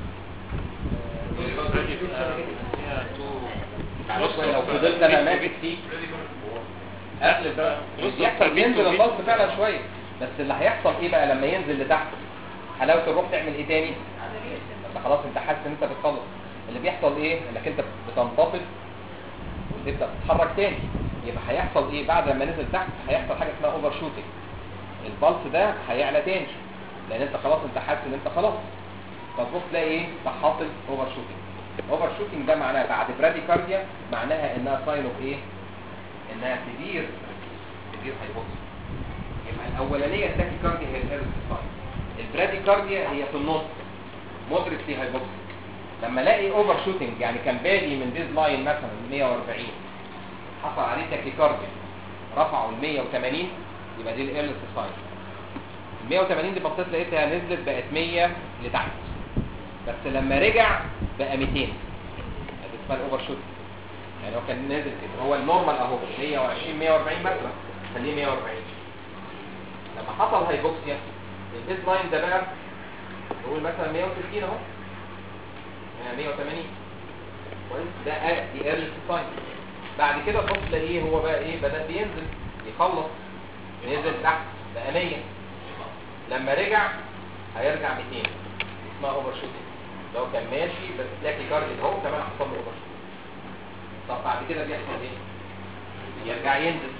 معلش لو فضلت انا ماسك فيك قبل بقى يحصل ينزل الضغط فعلا شويه بس اللي هيحصل ايه بقى لما ينزل لتحت حلاوه الروح تعمل ايه تاني انت خلاص انت حاسس ان انت بتخلص اللي بيحصل ايه انك انت بتنتفض وتبدا تتحرك تاني يبقى هيحصل ايه بعد لما نزل تحت هيحصل حاجه اسمها اوفر شوتنج البلس ده هيعلى تاني لان انت خلاص انت حاسس ان انت خلاص فتبص تلاقي ايه حاصل اوفر شوتنج اوفر شوتنج ده معناه بعد براديكارديا معناها انها ساين اوف ايه انها سيفير سيفير هايبوكسيا يبقى الاولانيه التاكيكارديا هي الفيرست ساين البراديكارديا هي في النص مودريتلي هايبوكسيك لما الاقي اوفر شوتنج يعني كان بادي من بيز لاين مثلا 140 حصل عليه تاكيكارديا رفعه ل 180 يبقى دي الايرلس ساين ال 180 دي بصيت لقيتها نزلت بقت 100 لتحت بس لما رجع بقى 200 دي اسمها الاوفر شوتنج يعني هو كان نازل كده هو النورمال اهو 120 140 مثلا خليه 140 لما حصل هايبوكسيا البيز لاين ده بقى نقول مثلا 160 اهو يعني 180 كويس ده آه، دي ايرلي ساين بعد كده تبص تلاقيه هو بقى ايه بدا بينزل يخلص نزل تحت بقى 100 لما رجع هيرجع 200 اسمها اوفر شوتنج لو كان ماشي بس تلاقي كارديد اهو كمان حصل له اوفر شوتنج طب بعد كده بيحصل ايه يرجع ينزل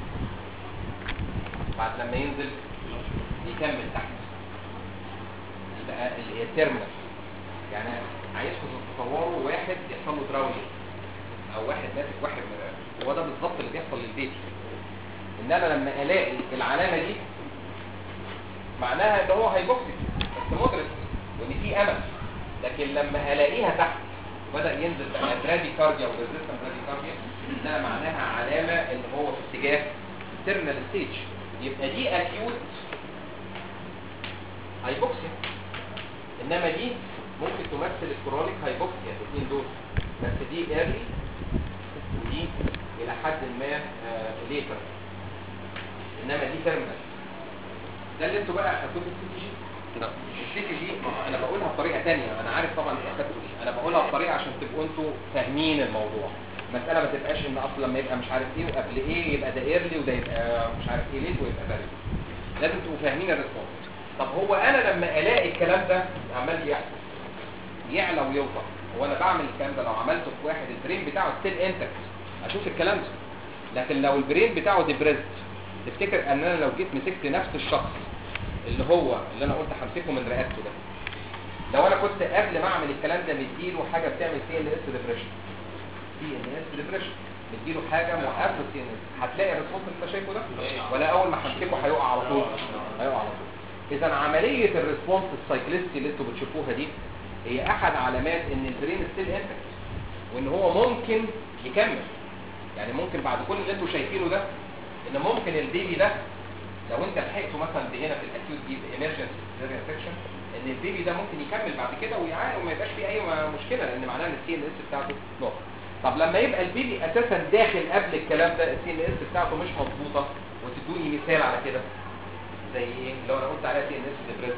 بعد لما ينزل يكمل تحت يبقى اللي هي التيرمينال يعني عايزكم تتصوروا واحد يحصل له دراوي او واحد ماسك واحد من الرقبة. هو ده بالظبط اللي بيحصل للبيبي ان انا لما الاقي العلامه دي معناها ان هو هيبوكسي بس مدرك وان في امل لكن لما الاقيها تحت بدا ينزل بقى برادي كارديا وريزيستنت برادي كارديا ده معناها علامه ان هو في اتجاه تيرمينال ستيج يبقى دي اكيوت هايبوكسيا انما دي ممكن تمثل الكرونيك هايبوكسيا الاثنين دول بس دي ايرلي ودي الى حد ما ليتر انما دي تيرمينال ده اللي انتوا بقى اخدتوه في السي تي جي لا السي تي جي ما انا بقولها بطريقه ثانيه انا عارف طبعا انتوا اخدتوا ايه انا بقولها بطريقه عشان تبقوا انتوا فاهمين الموضوع مسألة ما تبقاش ان اصلا لما يبقى مش عارف ايه وقبل ايه يبقى ده ايرلي وده يبقى مش عارف ايه ليه ويبقى ده ليه. لازم تبقوا فاهمين الريسبونس طب هو انا لما الاقي الكلام ده عمال يحصل يعلى ويوطى هو انا بعمل الكلام ده لو عملته في واحد البرين بتاعه ستيل انتكت اشوف الكلام ده لكن لو البرين بتاعه ديبريست تفتكر ان انا لو جيت مسكت نفس الشخص اللي هو اللي انا قلت همسكه من رقبته ده لو انا كنت قبل ما اعمل الكلام ده مديله حاجه بتعمل سي ان اس ديبريشن سي ان اس ديبريشن مديله حاجه موقفه سي ان اس هتلاقي الريسبونس اللي انت شايفه ده ولا اول ما همسكه هيقع على طول هيقع على طول اذا عمليه الريسبونس السايكليستي اللي انتوا بتشوفوها دي هي احد علامات ان البرين ستيل انتكت وان هو ممكن يكمل يعني ممكن بعد كل اللي انتوا شايفينه ده ان ممكن البيبي ده لو انت لحقته مثلا هنا في الاكيوت دي ايمرجنسي سيريال سيكشن ان البيبي ده ممكن يكمل بعد كده ويعاني وما يبقاش فيه اي مشكله لان معناها ان السي ان اس بتاعته نقطه طب لما يبقى البيبي اساسا داخل قبل الكلام ده السي ان اس بتاعته مش مظبوطه وتدوني مثال على كده زي ايه لو انا قلت عليها سي ان اس ديبريس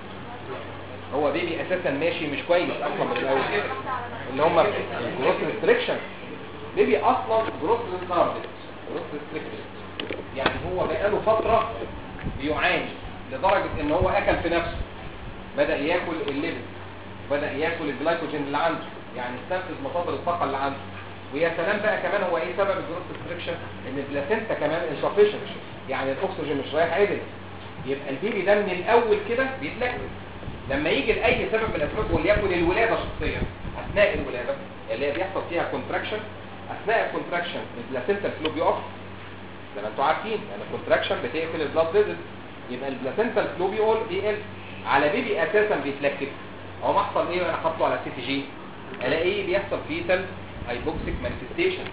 هو بيبي اساسا ماشي مش كويس اصلا من الاول اللي هم الجروث ريستريكشن بيبي اصلا جروث ريستريكشن جروث ريستريكشن يعني هو بقاله فتره بيعاني لدرجه ان هو اكل في نفسه بدا ياكل الليبس بدا ياكل الجلايكوجين اللي عنده يعني استنفذ مصادر الطاقه اللي عنده ويا سلام بقى كمان هو ايه سبب الجروث ريستريكشن ان البلاسينتا كمان انسفيشنت يعني الاكسجين مش رايح عدل يبقى البيبي ده من الاول كده بيتلكك لما يجي لاي سبب من الاسباب وليكن الولاده شخصيا اثناء الولاده اللي هي بيحصل فيها كونتراكشن اثناء الكونتراكشن البلاسينتا الفلو بيقف زي ما انتوا عارفين يعني الكونتراكشن بتقفل البلاد فيزل يبقى البلاسينتا الفلو بيقول بيقل على بيبي اساسا بيتلكك هو ما حصل ايه وانا حاطه على سي تي جي الاقيه بيحصل فيتال هايبوكسيك مانيفستيشن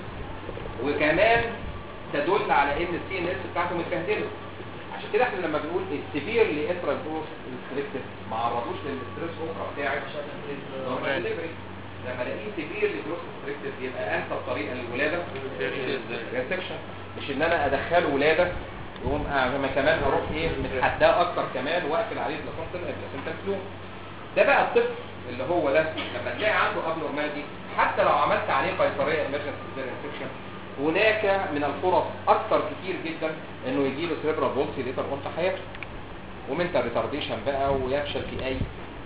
وكمان تدل على ان السي ان اس بتاعته متبهدله عشان كده احنا لما بنقول السيفير لانترا جروس ريستريكتد ما عرضوش للستريس اوكرا بتاعت نورمال ديليفري لما الاقيه سيفير لجروس ريستريكتد يبقى انسب طريقه للولاده ريسكشن مش ان انا ادخله ولاده يقوم انا كمان اروح ايه متحداه اكتر كمان واقفل عليه بلاسنتا بلاسنتا فلو ده بقى الطفل اللي هو ده لما تلاقي عنده ابنورماليتي حتى لو عملت عليه قيصريه ايمرجنسي سيزيريان هناك من الفرص اكتر كتير جدا انه يجي له سيربرال بولسي ليتر اون في حياته ومنتال ريتارديشن بقى ويفشل في اي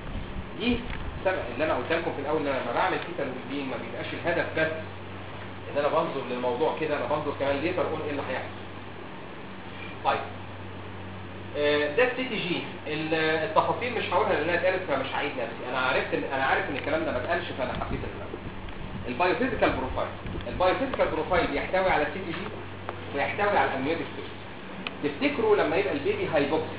دي سبب اللي انا قلت لكم في الاول ان انا لما بعمل فيتال ويلبينج ما بيبقاش الهدف بس ان انا بنظر للموضوع كده انا بنظر كمان ليتر اون ايه اللي هيحصل طيب آه، ده السي تي جي ال- التفاصيل مش هقولها لانها اتقالت فمش هعيد نفسي انا عرفت ان انا عارف ان الكلام ده ما اتقالش فانا حبيت ان البايوفيزيكال بروفايل البايوفيزيكال بروفايل بيحتوي على سي تي جي ويحتوي على الامنيوتيك ستيت تفتكروا لما يبقى البيبي هايبوكسيك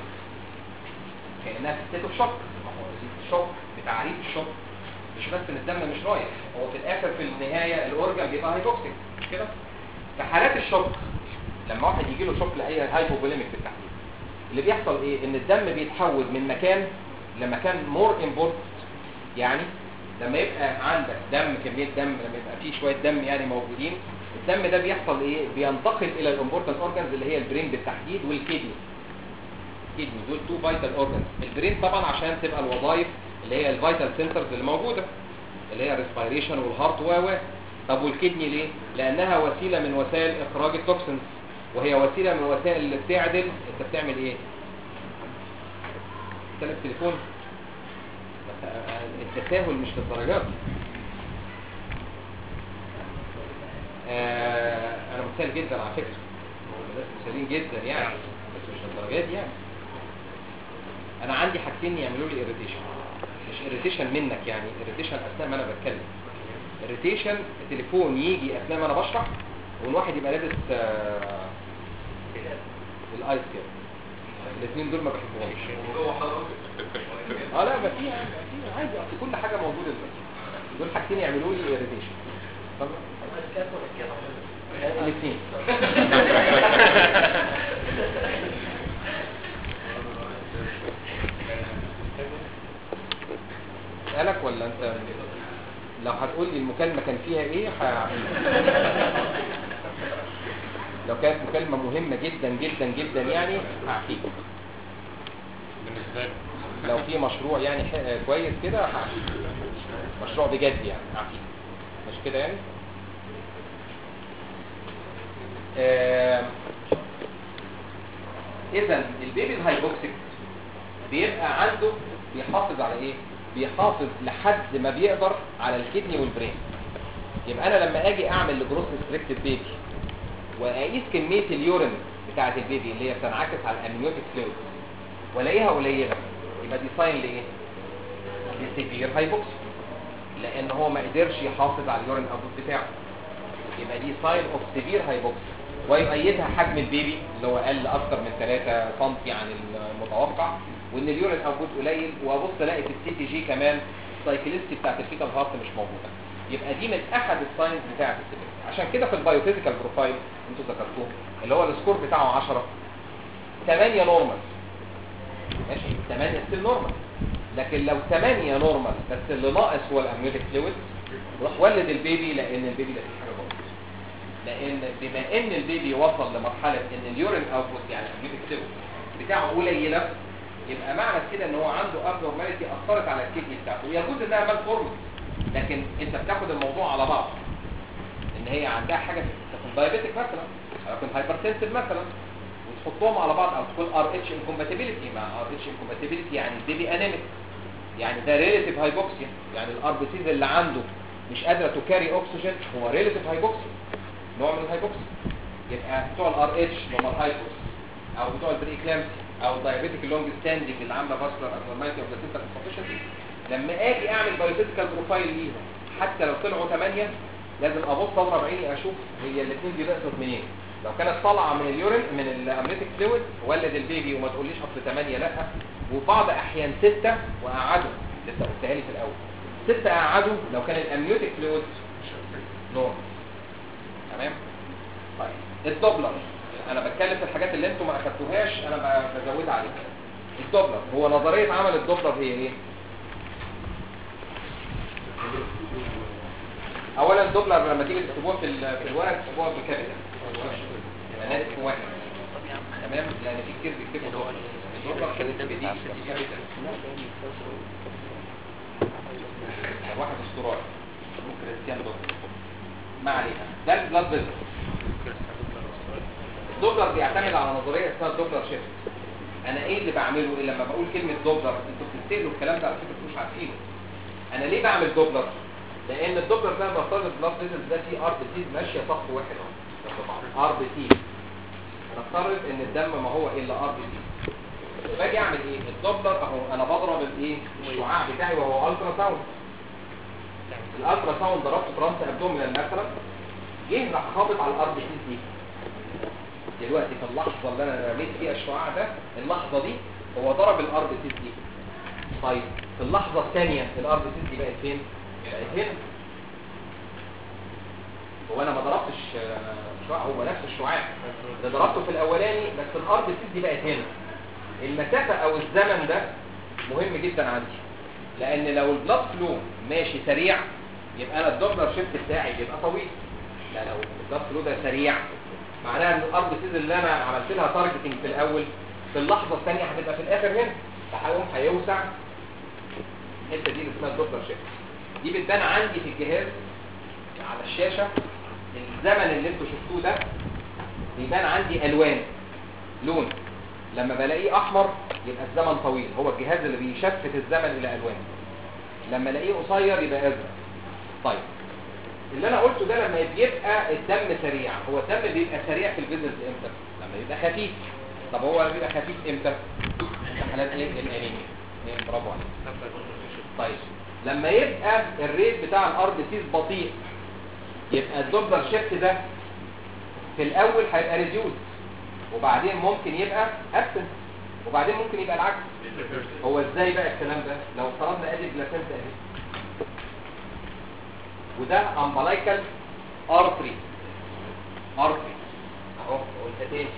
كانها في ستيت اوف شوك ما هو الشوك بتعريف الشوك مش بس ان الدم مش رايح هو في الاخر في النهايه الاورجن بيبقى هايبوكسيك مش كده في حالات الشوك لما واحد يجي له شوك لاي هايبوفوليميك بالتحديد اللي بيحصل ايه ان الدم بيتحول من مكان لمكان مور امبورت يعني لما يبقى عندك دم كميه دم لما يبقى فيه شويه دم يعني موجودين الدم ده بيحصل ايه بينتقل الى الامبورتنت اورجانز اللي هي البرين بالتحديد والكدني الكدني دول تو فايتال اورجانز البرين طبعا عشان تبقى الوظائف اللي هي الفايتال سنترز اللي موجوده اللي هي الريسبيريشن والهارت و و طب والكدني ليه لانها وسيله من وسائل اخراج التوكسينز وهي وسيله من الوسائل اللي بتعدل انت بتعمل ايه تلف تليفون بس، آه، التساهل مش للدرجات دي. آه انا متساهل جدا على فكره الناس مسالين جدا يعني بس مش للدرجات دي يعني انا عندي حاجتين يعملوا لي اريتيشن مش اريتيشن منك يعني اريتيشن اثناء ما انا بتكلم اريتيشن التليفون يجي اثناء ما انا بشرح والواحد يبقى لابس آه الايس كده الاثنين دول ما بحبهمش اه لا ما فيها فيها عادي اصل كل حاجه موجوده دلوقتي دول حاجتين يعملوا لي اريتيشن طب الاثنين اسالك ولا انت لو هتقول لي المكالمه كان فيها ايه هعمل لو كانت مكالمه مهمه جدا جدا جدا يعني هحكيك بالنسبه لي لو في مشروع يعني ح- كويس كده هحكيك مشروع بجد يعني هحكيك مش كده يعني اذا البيبي الهايبوكسيك بيبقى عنده بيحافظ على ايه بيحافظ لحد ما بيقدر على الكدني والبرين يبقى انا لما اجي اعمل لجروس ريستريكتد بيبي واقيس كميه اليورين بتاعه البيبي اللي هي بتنعكس على الامنيوتيك فلويد والاقيها قليله يبقى دي ساين لايه لسيفير هايبوكسي لان هو ما قدرش يحافظ على اليورين اوتبوت بتاعه يبقى دي ساين اوف سيفير هايبوكسي ويؤيدها حجم البيبي اللي هو قل اكتر من 3 سم عن المتوقع وان اليورين اوتبوت قليل وابص الاقي في السي تي جي كمان السايكليستي بتاعت الفيتال هارت مش موجوده يبقى دي من احد الساينز بتاعت السيفير عشان كده في البايوفيزيكال بروفايل انتوا ذكرتوه اللي هو السكور بتاعه 10 8 نورمال ماشي 8 ستيل نورمال لكن لو 8 نورمال بس اللي ناقص هو الامنيوتيك فلويد روح ولد البيبي لان البيبي ده فيه حاجه غلط لان بما ان البيبي وصل لمرحله ان اليورين اوتبوت يعني الامنيوتيك فلويد بتاعه قليله يبقى معنى كده ان هو عنده ابنورماليتي اثرت على الكدني بتاعته يجوز انها مال فورم لكن انت بتاخد الموضوع على بعض ان هي عندها حاجه تكون دايابيتك مثلا او تكون هايبرتنسيف مثلا وتحطهم على بعض او تكون ار اتش انكومباتيبيليتي مع ار اتش انكومباتيبيليتي يعني البيبي انيميك يعني ده ريليتيف هايبوكسيا يعني الار بي سيز اللي عنده مش قادره تكاري اوكسجين هو ريليتيف هايبوكسيا نوع من الهايبوكسيا يبقى بتوع الار اتش اللي هم الهايبوكس او بتوع البريكلامسي او الدايابيتيك اللونج ستاندنج اللي عامله فاسكولار ابنورماليتي اوف ذا سيستم انسفشنسي لما اجي اعمل بايوفيزيكال بروفايل ليهم حتى لو طلعوا 8 لازم ابص اضرب عيني اشوف هي الاثنين دي نقصت منين لو كانت طالعه من اليورين من الامنيتيك فلويد ولد البيبي وما تقوليش اصل 8 لا وبعض احيان 6 وقعدوا لسه قلتها لي في الاول 6 قعدوا لو كان الامنيوتيك فلويد نورمال تمام طيب الدوبلر انا بتكلم في الحاجات اللي انتم ما اخدتوهاش انا ب- بزودها عليكم الدوبلر هو نظريه عمل الدوبلر هي ايه اولا الدوبلر لما تيجي تكتبوها في ال- في الورق تكتبوها بالكابيتال يعني اسم واحد تمام لان في كتير بيكتبوا دوبلر الدوبلر كابيتال دي كابيتال واحد استرالي اسمه كريستيان دوبلر ما علينا ده البلاد فيزل الدوبلر بيعتمد على نظريه اسمها الدوبلر شيفت انا ايه اللي بعمله ايه لما بقول كلمه دوبلر انتوا بتستقلوا الكلام ده على فكره مش عارفينه انا ليه بعمل دوبلر لان الدوبلر ده نفترض البلاد فيزل ده فيه ار بي سي ماشيه صف واحد اهو ار بي سي نفترض ان الدم ما هو الا ار بي سي باجي اعمل ايه الدوبلر اهو انا بضرب الايه الشعاع بتاعي وهو الترا ساوند الالترا ساوند ضربته في رمز ابدومينال مثلا جه راح خابط على الار بي سي دي دلوقتي في اللحظه اللي انا رميت فيها الشعاع ده اللحظه دي هو ضرب الار بي سي دي طيب في اللحظه الثانيه الار بي سي دي بقت فين بقت هنا هو انا ما ضربتش آه، شعاع هو نفس الشعاع ده ضربته في الاولاني بس الار بي سي دي بقت هنا المسافه او الزمن ده مهم جدا عندي لان لو البلاد فلو ماشي سريع يبقى انا الدوبلر شيفت بتاعي بيبقى طويل لا لو البلاد فلو ده سريع معناها ان الار بي سيز اللي انا عملت لها تارجتنج في الاول في اللحظه الثانيه هتبقى في الاخر هنا فهيقوم هيوسع الحته دي اللي اسمها الدوبلر شيفت دي بتبان عندي في الجهاز على الشاشه الزمن اللي انتوا شفتوه ده بيبان عندي الوان لون لما بلاقيه احمر يبقى الزمن طويل هو الجهاز اللي بيشفت الزمن الى الوان لما الاقيه قصير يبقى ازرق طيب اللي انا قلته ده لما بيبقى الدم سريع هو الدم بيبقى سريع في الفيزلز امتى لما يبقى خفيف طب هو بيبقى خفيف امتى في حالات ايه الانيميا إيه، برافو عليك طيب لما يبقى الريت بتاع الار بي سيز بطيء يبقى الدوبلر شيفت ده في الاول هيبقى ريديوز وبعدين ممكن يبقى ابسنت وبعدين ممكن يبقى العكس هو ازاي بقى الكلام ده لو افترضنا ادي بلاسنتا اهي وده امبلايكال ارتري ارتري اهو قلت تاني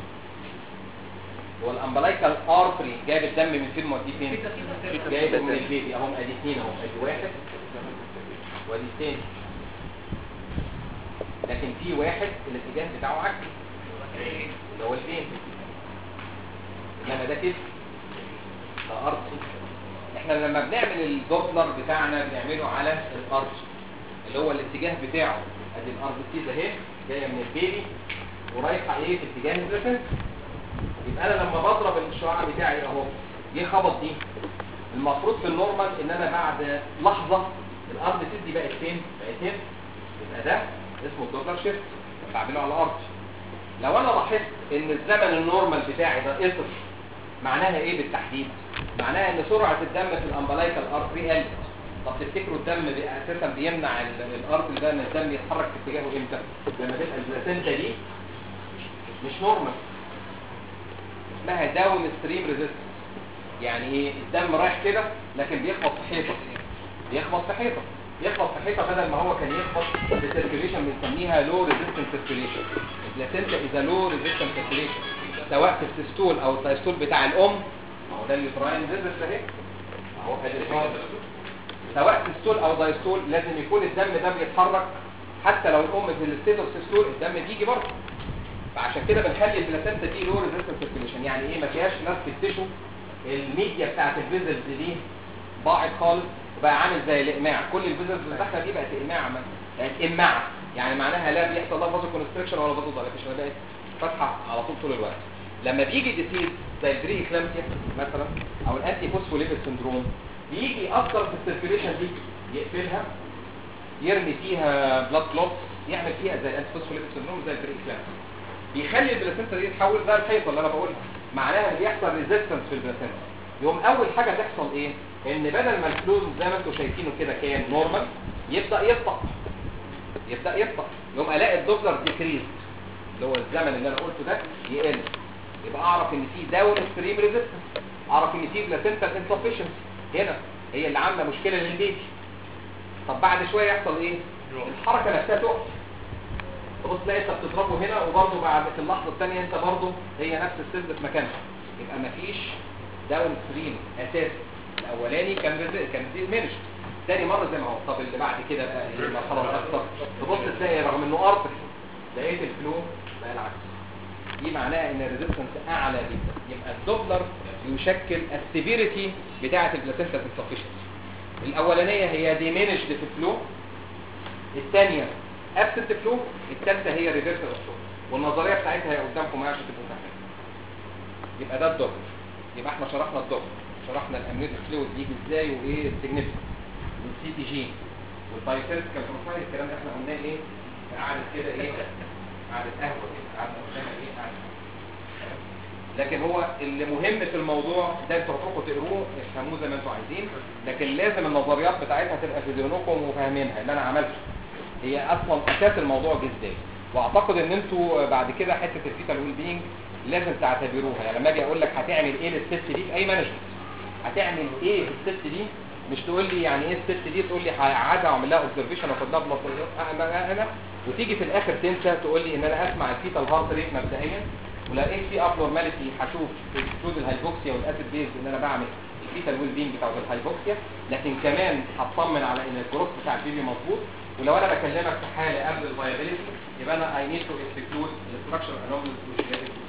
هو الامبلايكال ارتري جايب الدم من فين موديه فين جايبه من البيبي اهو ادي اثنين اهو ادي واحد وادي الثاني لكن في واحد الاتجاه بتاعه عكسي اللي هو الفين انما ده كده ده ارتري احنا لما بنعمل الدوبلر بتاعنا بنعمله على الارش اللي هو الاتجاه بتاعه ادي الارض سيز اهي جايه من البيبي ورايحه ايه في اتجاه البلاسنتا يبقى انا لما بضرب الشعاع بتاعي اهو جه خبط دي المفروض في النورمال ان انا بعد لحظه الارض سيز دي بقت فين بقت هنا يبقى ده اسمه الدوبلر شيفت بعمله على الارض لو انا لاحظت ان الزمن النورمال بتاعي ده قصر معناها ايه بالتحديد معناها ان سرعه الدم في الامبلايكال ارتري قلت طب تفتكروا الدم بي- اساسا بيمنع ال- الارتري ده ان الدم يتحرك في اتجاهه امتى لما تبقى البلاسنتا دي مش نورمال اسمها داون ستريم ريزيستنس يعني ايه الدم رايح كده لكن بيخبط في حيطه بيخبط في حيطه يخبط في حيطه بدل ما هو كان يخبط في سيركيوليشن بنسميها لو ريزيستنس سيركيوليشن البلاسنتا اذا لو ريزيستنس سيركيوليشن سواء في السيستول او الدايستول بتاع الام ما هو ده اليوتراين ريزيستنس اهي اهو ادي سواء سيستول او دايستول لازم يكون الدم ده بيتحرك حتى لو الام في الستيت اوف سيستول الدم بيجي برضه فعشان كده بنخلي البلاسنتا دي لو ريزيستنس سيركيوليشن يعني ايه ما فيهاش ناس التيشو الميديا بتاعت الفيزلز دي ضاعت خالص وبقى عامل زي الاقماع كل الفيزلز اللي داخله دي بقت اقماع بقت امعه يعني معناها لا بيحصل لها فازو كونستريكشن ولا فازو دايليتيشن بقت فاتحه على طول طول الوقت لما بيجي ديسيز زي البري اكلامسيا مثلا او الانتي فوسفوليبيد سندروم بيجي يأثر في السيركيوليشن دي يقفلها يرمي فيها بلاد كلوت يعمل فيها زي الانتي فوسفوليبيد سندروم زي البري اكلامسيا بيخلي البلاسنتا دي تتحول زي الحيطه اللي انا بقولها معناها ان بيحصل ريزيستنس في البلاسنتا يوم اول حاجه تحصل ايه ان بدل ما الفلوز زي ما انتم شايفينه كده كان نورمال يبدا يبطأ يبدا يبطأ يوم الاقي الدوبلر ديكريز اللي هو الزمن اللي انا قلته ده يقل يبقى اعرف ان في داون ستريم ريزيستنس اعرف ان في بلاسنتال انسفشنسي هنا هي اللي عامله مشكله للبيبي طب بعد شويه يحصل ايه الحركه نفسها تقف تبص تلاقي انت بتضربه هنا وبرضه بعد في اللحظه الثانيه انت برضه هي نفس السيل في مكانها يبقى مفيش داون ستريم اساسي الاولاني كان ريزي- كان ديمينش تاني مره زي ما هو طب اللي بعد كده بقى ايه المرحله الاكثر تبص تلاقي رغم انه ارتري لقيت الفلو بقى العكس دي معناها ان الريزيستنس اعلى جدا يبقى الدوبلر يشكل السيفيريتي بتاعه البلاسنتا انسفشنسي الاولانيه هي ديمينشد في الفلو الثانيه ابسنت فلو الثالثه هي ريفيرسال فلو والنظريه بتاعتها هي قدامكم عشان تبقوا فاهمين يبقى ده الدوبلر يبقى احنا شرحنا الدوبلر شرحنا الامنيوتيك فلويد بيجي ازاي وايه السيجنيفيكانس والسي تي جي والبايوفيزيكال بروفايل الكلام ده احنا قلناه ايه قعدت كده ايه قعدت قهوه كده قعدنا قدامها ايه قعدة. لكن هو اللي مهم في الموضوع ده انتوا هتروحوا تقروه افهموه زي ما انتوا عايزين لكن لازم النظريات بتاعتها تبقى في ذهنكم وفاهمينها اللي انا عملته هي اصلا اساس الموضوع جه ازاي واعتقد ان انتوا بعد كده حته الفيتال ويل بينج لازم تعتبروها يعني لما اجي اقول لك هتعمل ايه للست دي في اي مانجمنت هتعمل ايه للست دي مش تقول لي يعني ايه الست دي تقول لي هقعدها واعمل لها اوبزرفيشن واخد لها بلاد انا وتيجي في الاخر تنسى تقول لي ان انا اسمع الفيتال هارت ريت مبدئيا ولقيت في ابنورماليتي هشوف اكسكلود الهايبوكسيا والاسيد بيز ان انا بعمل الفيتال ويل بينج بتاعت الهايبوكسيا لكن كمان هطمن على ان الجروث بتاع البيبي مظبوط ولو انا بكلمك في حاله قبل الفايبيليتي يبقى انا اي نيد تو اكسكلود الاستراكشر انوماليز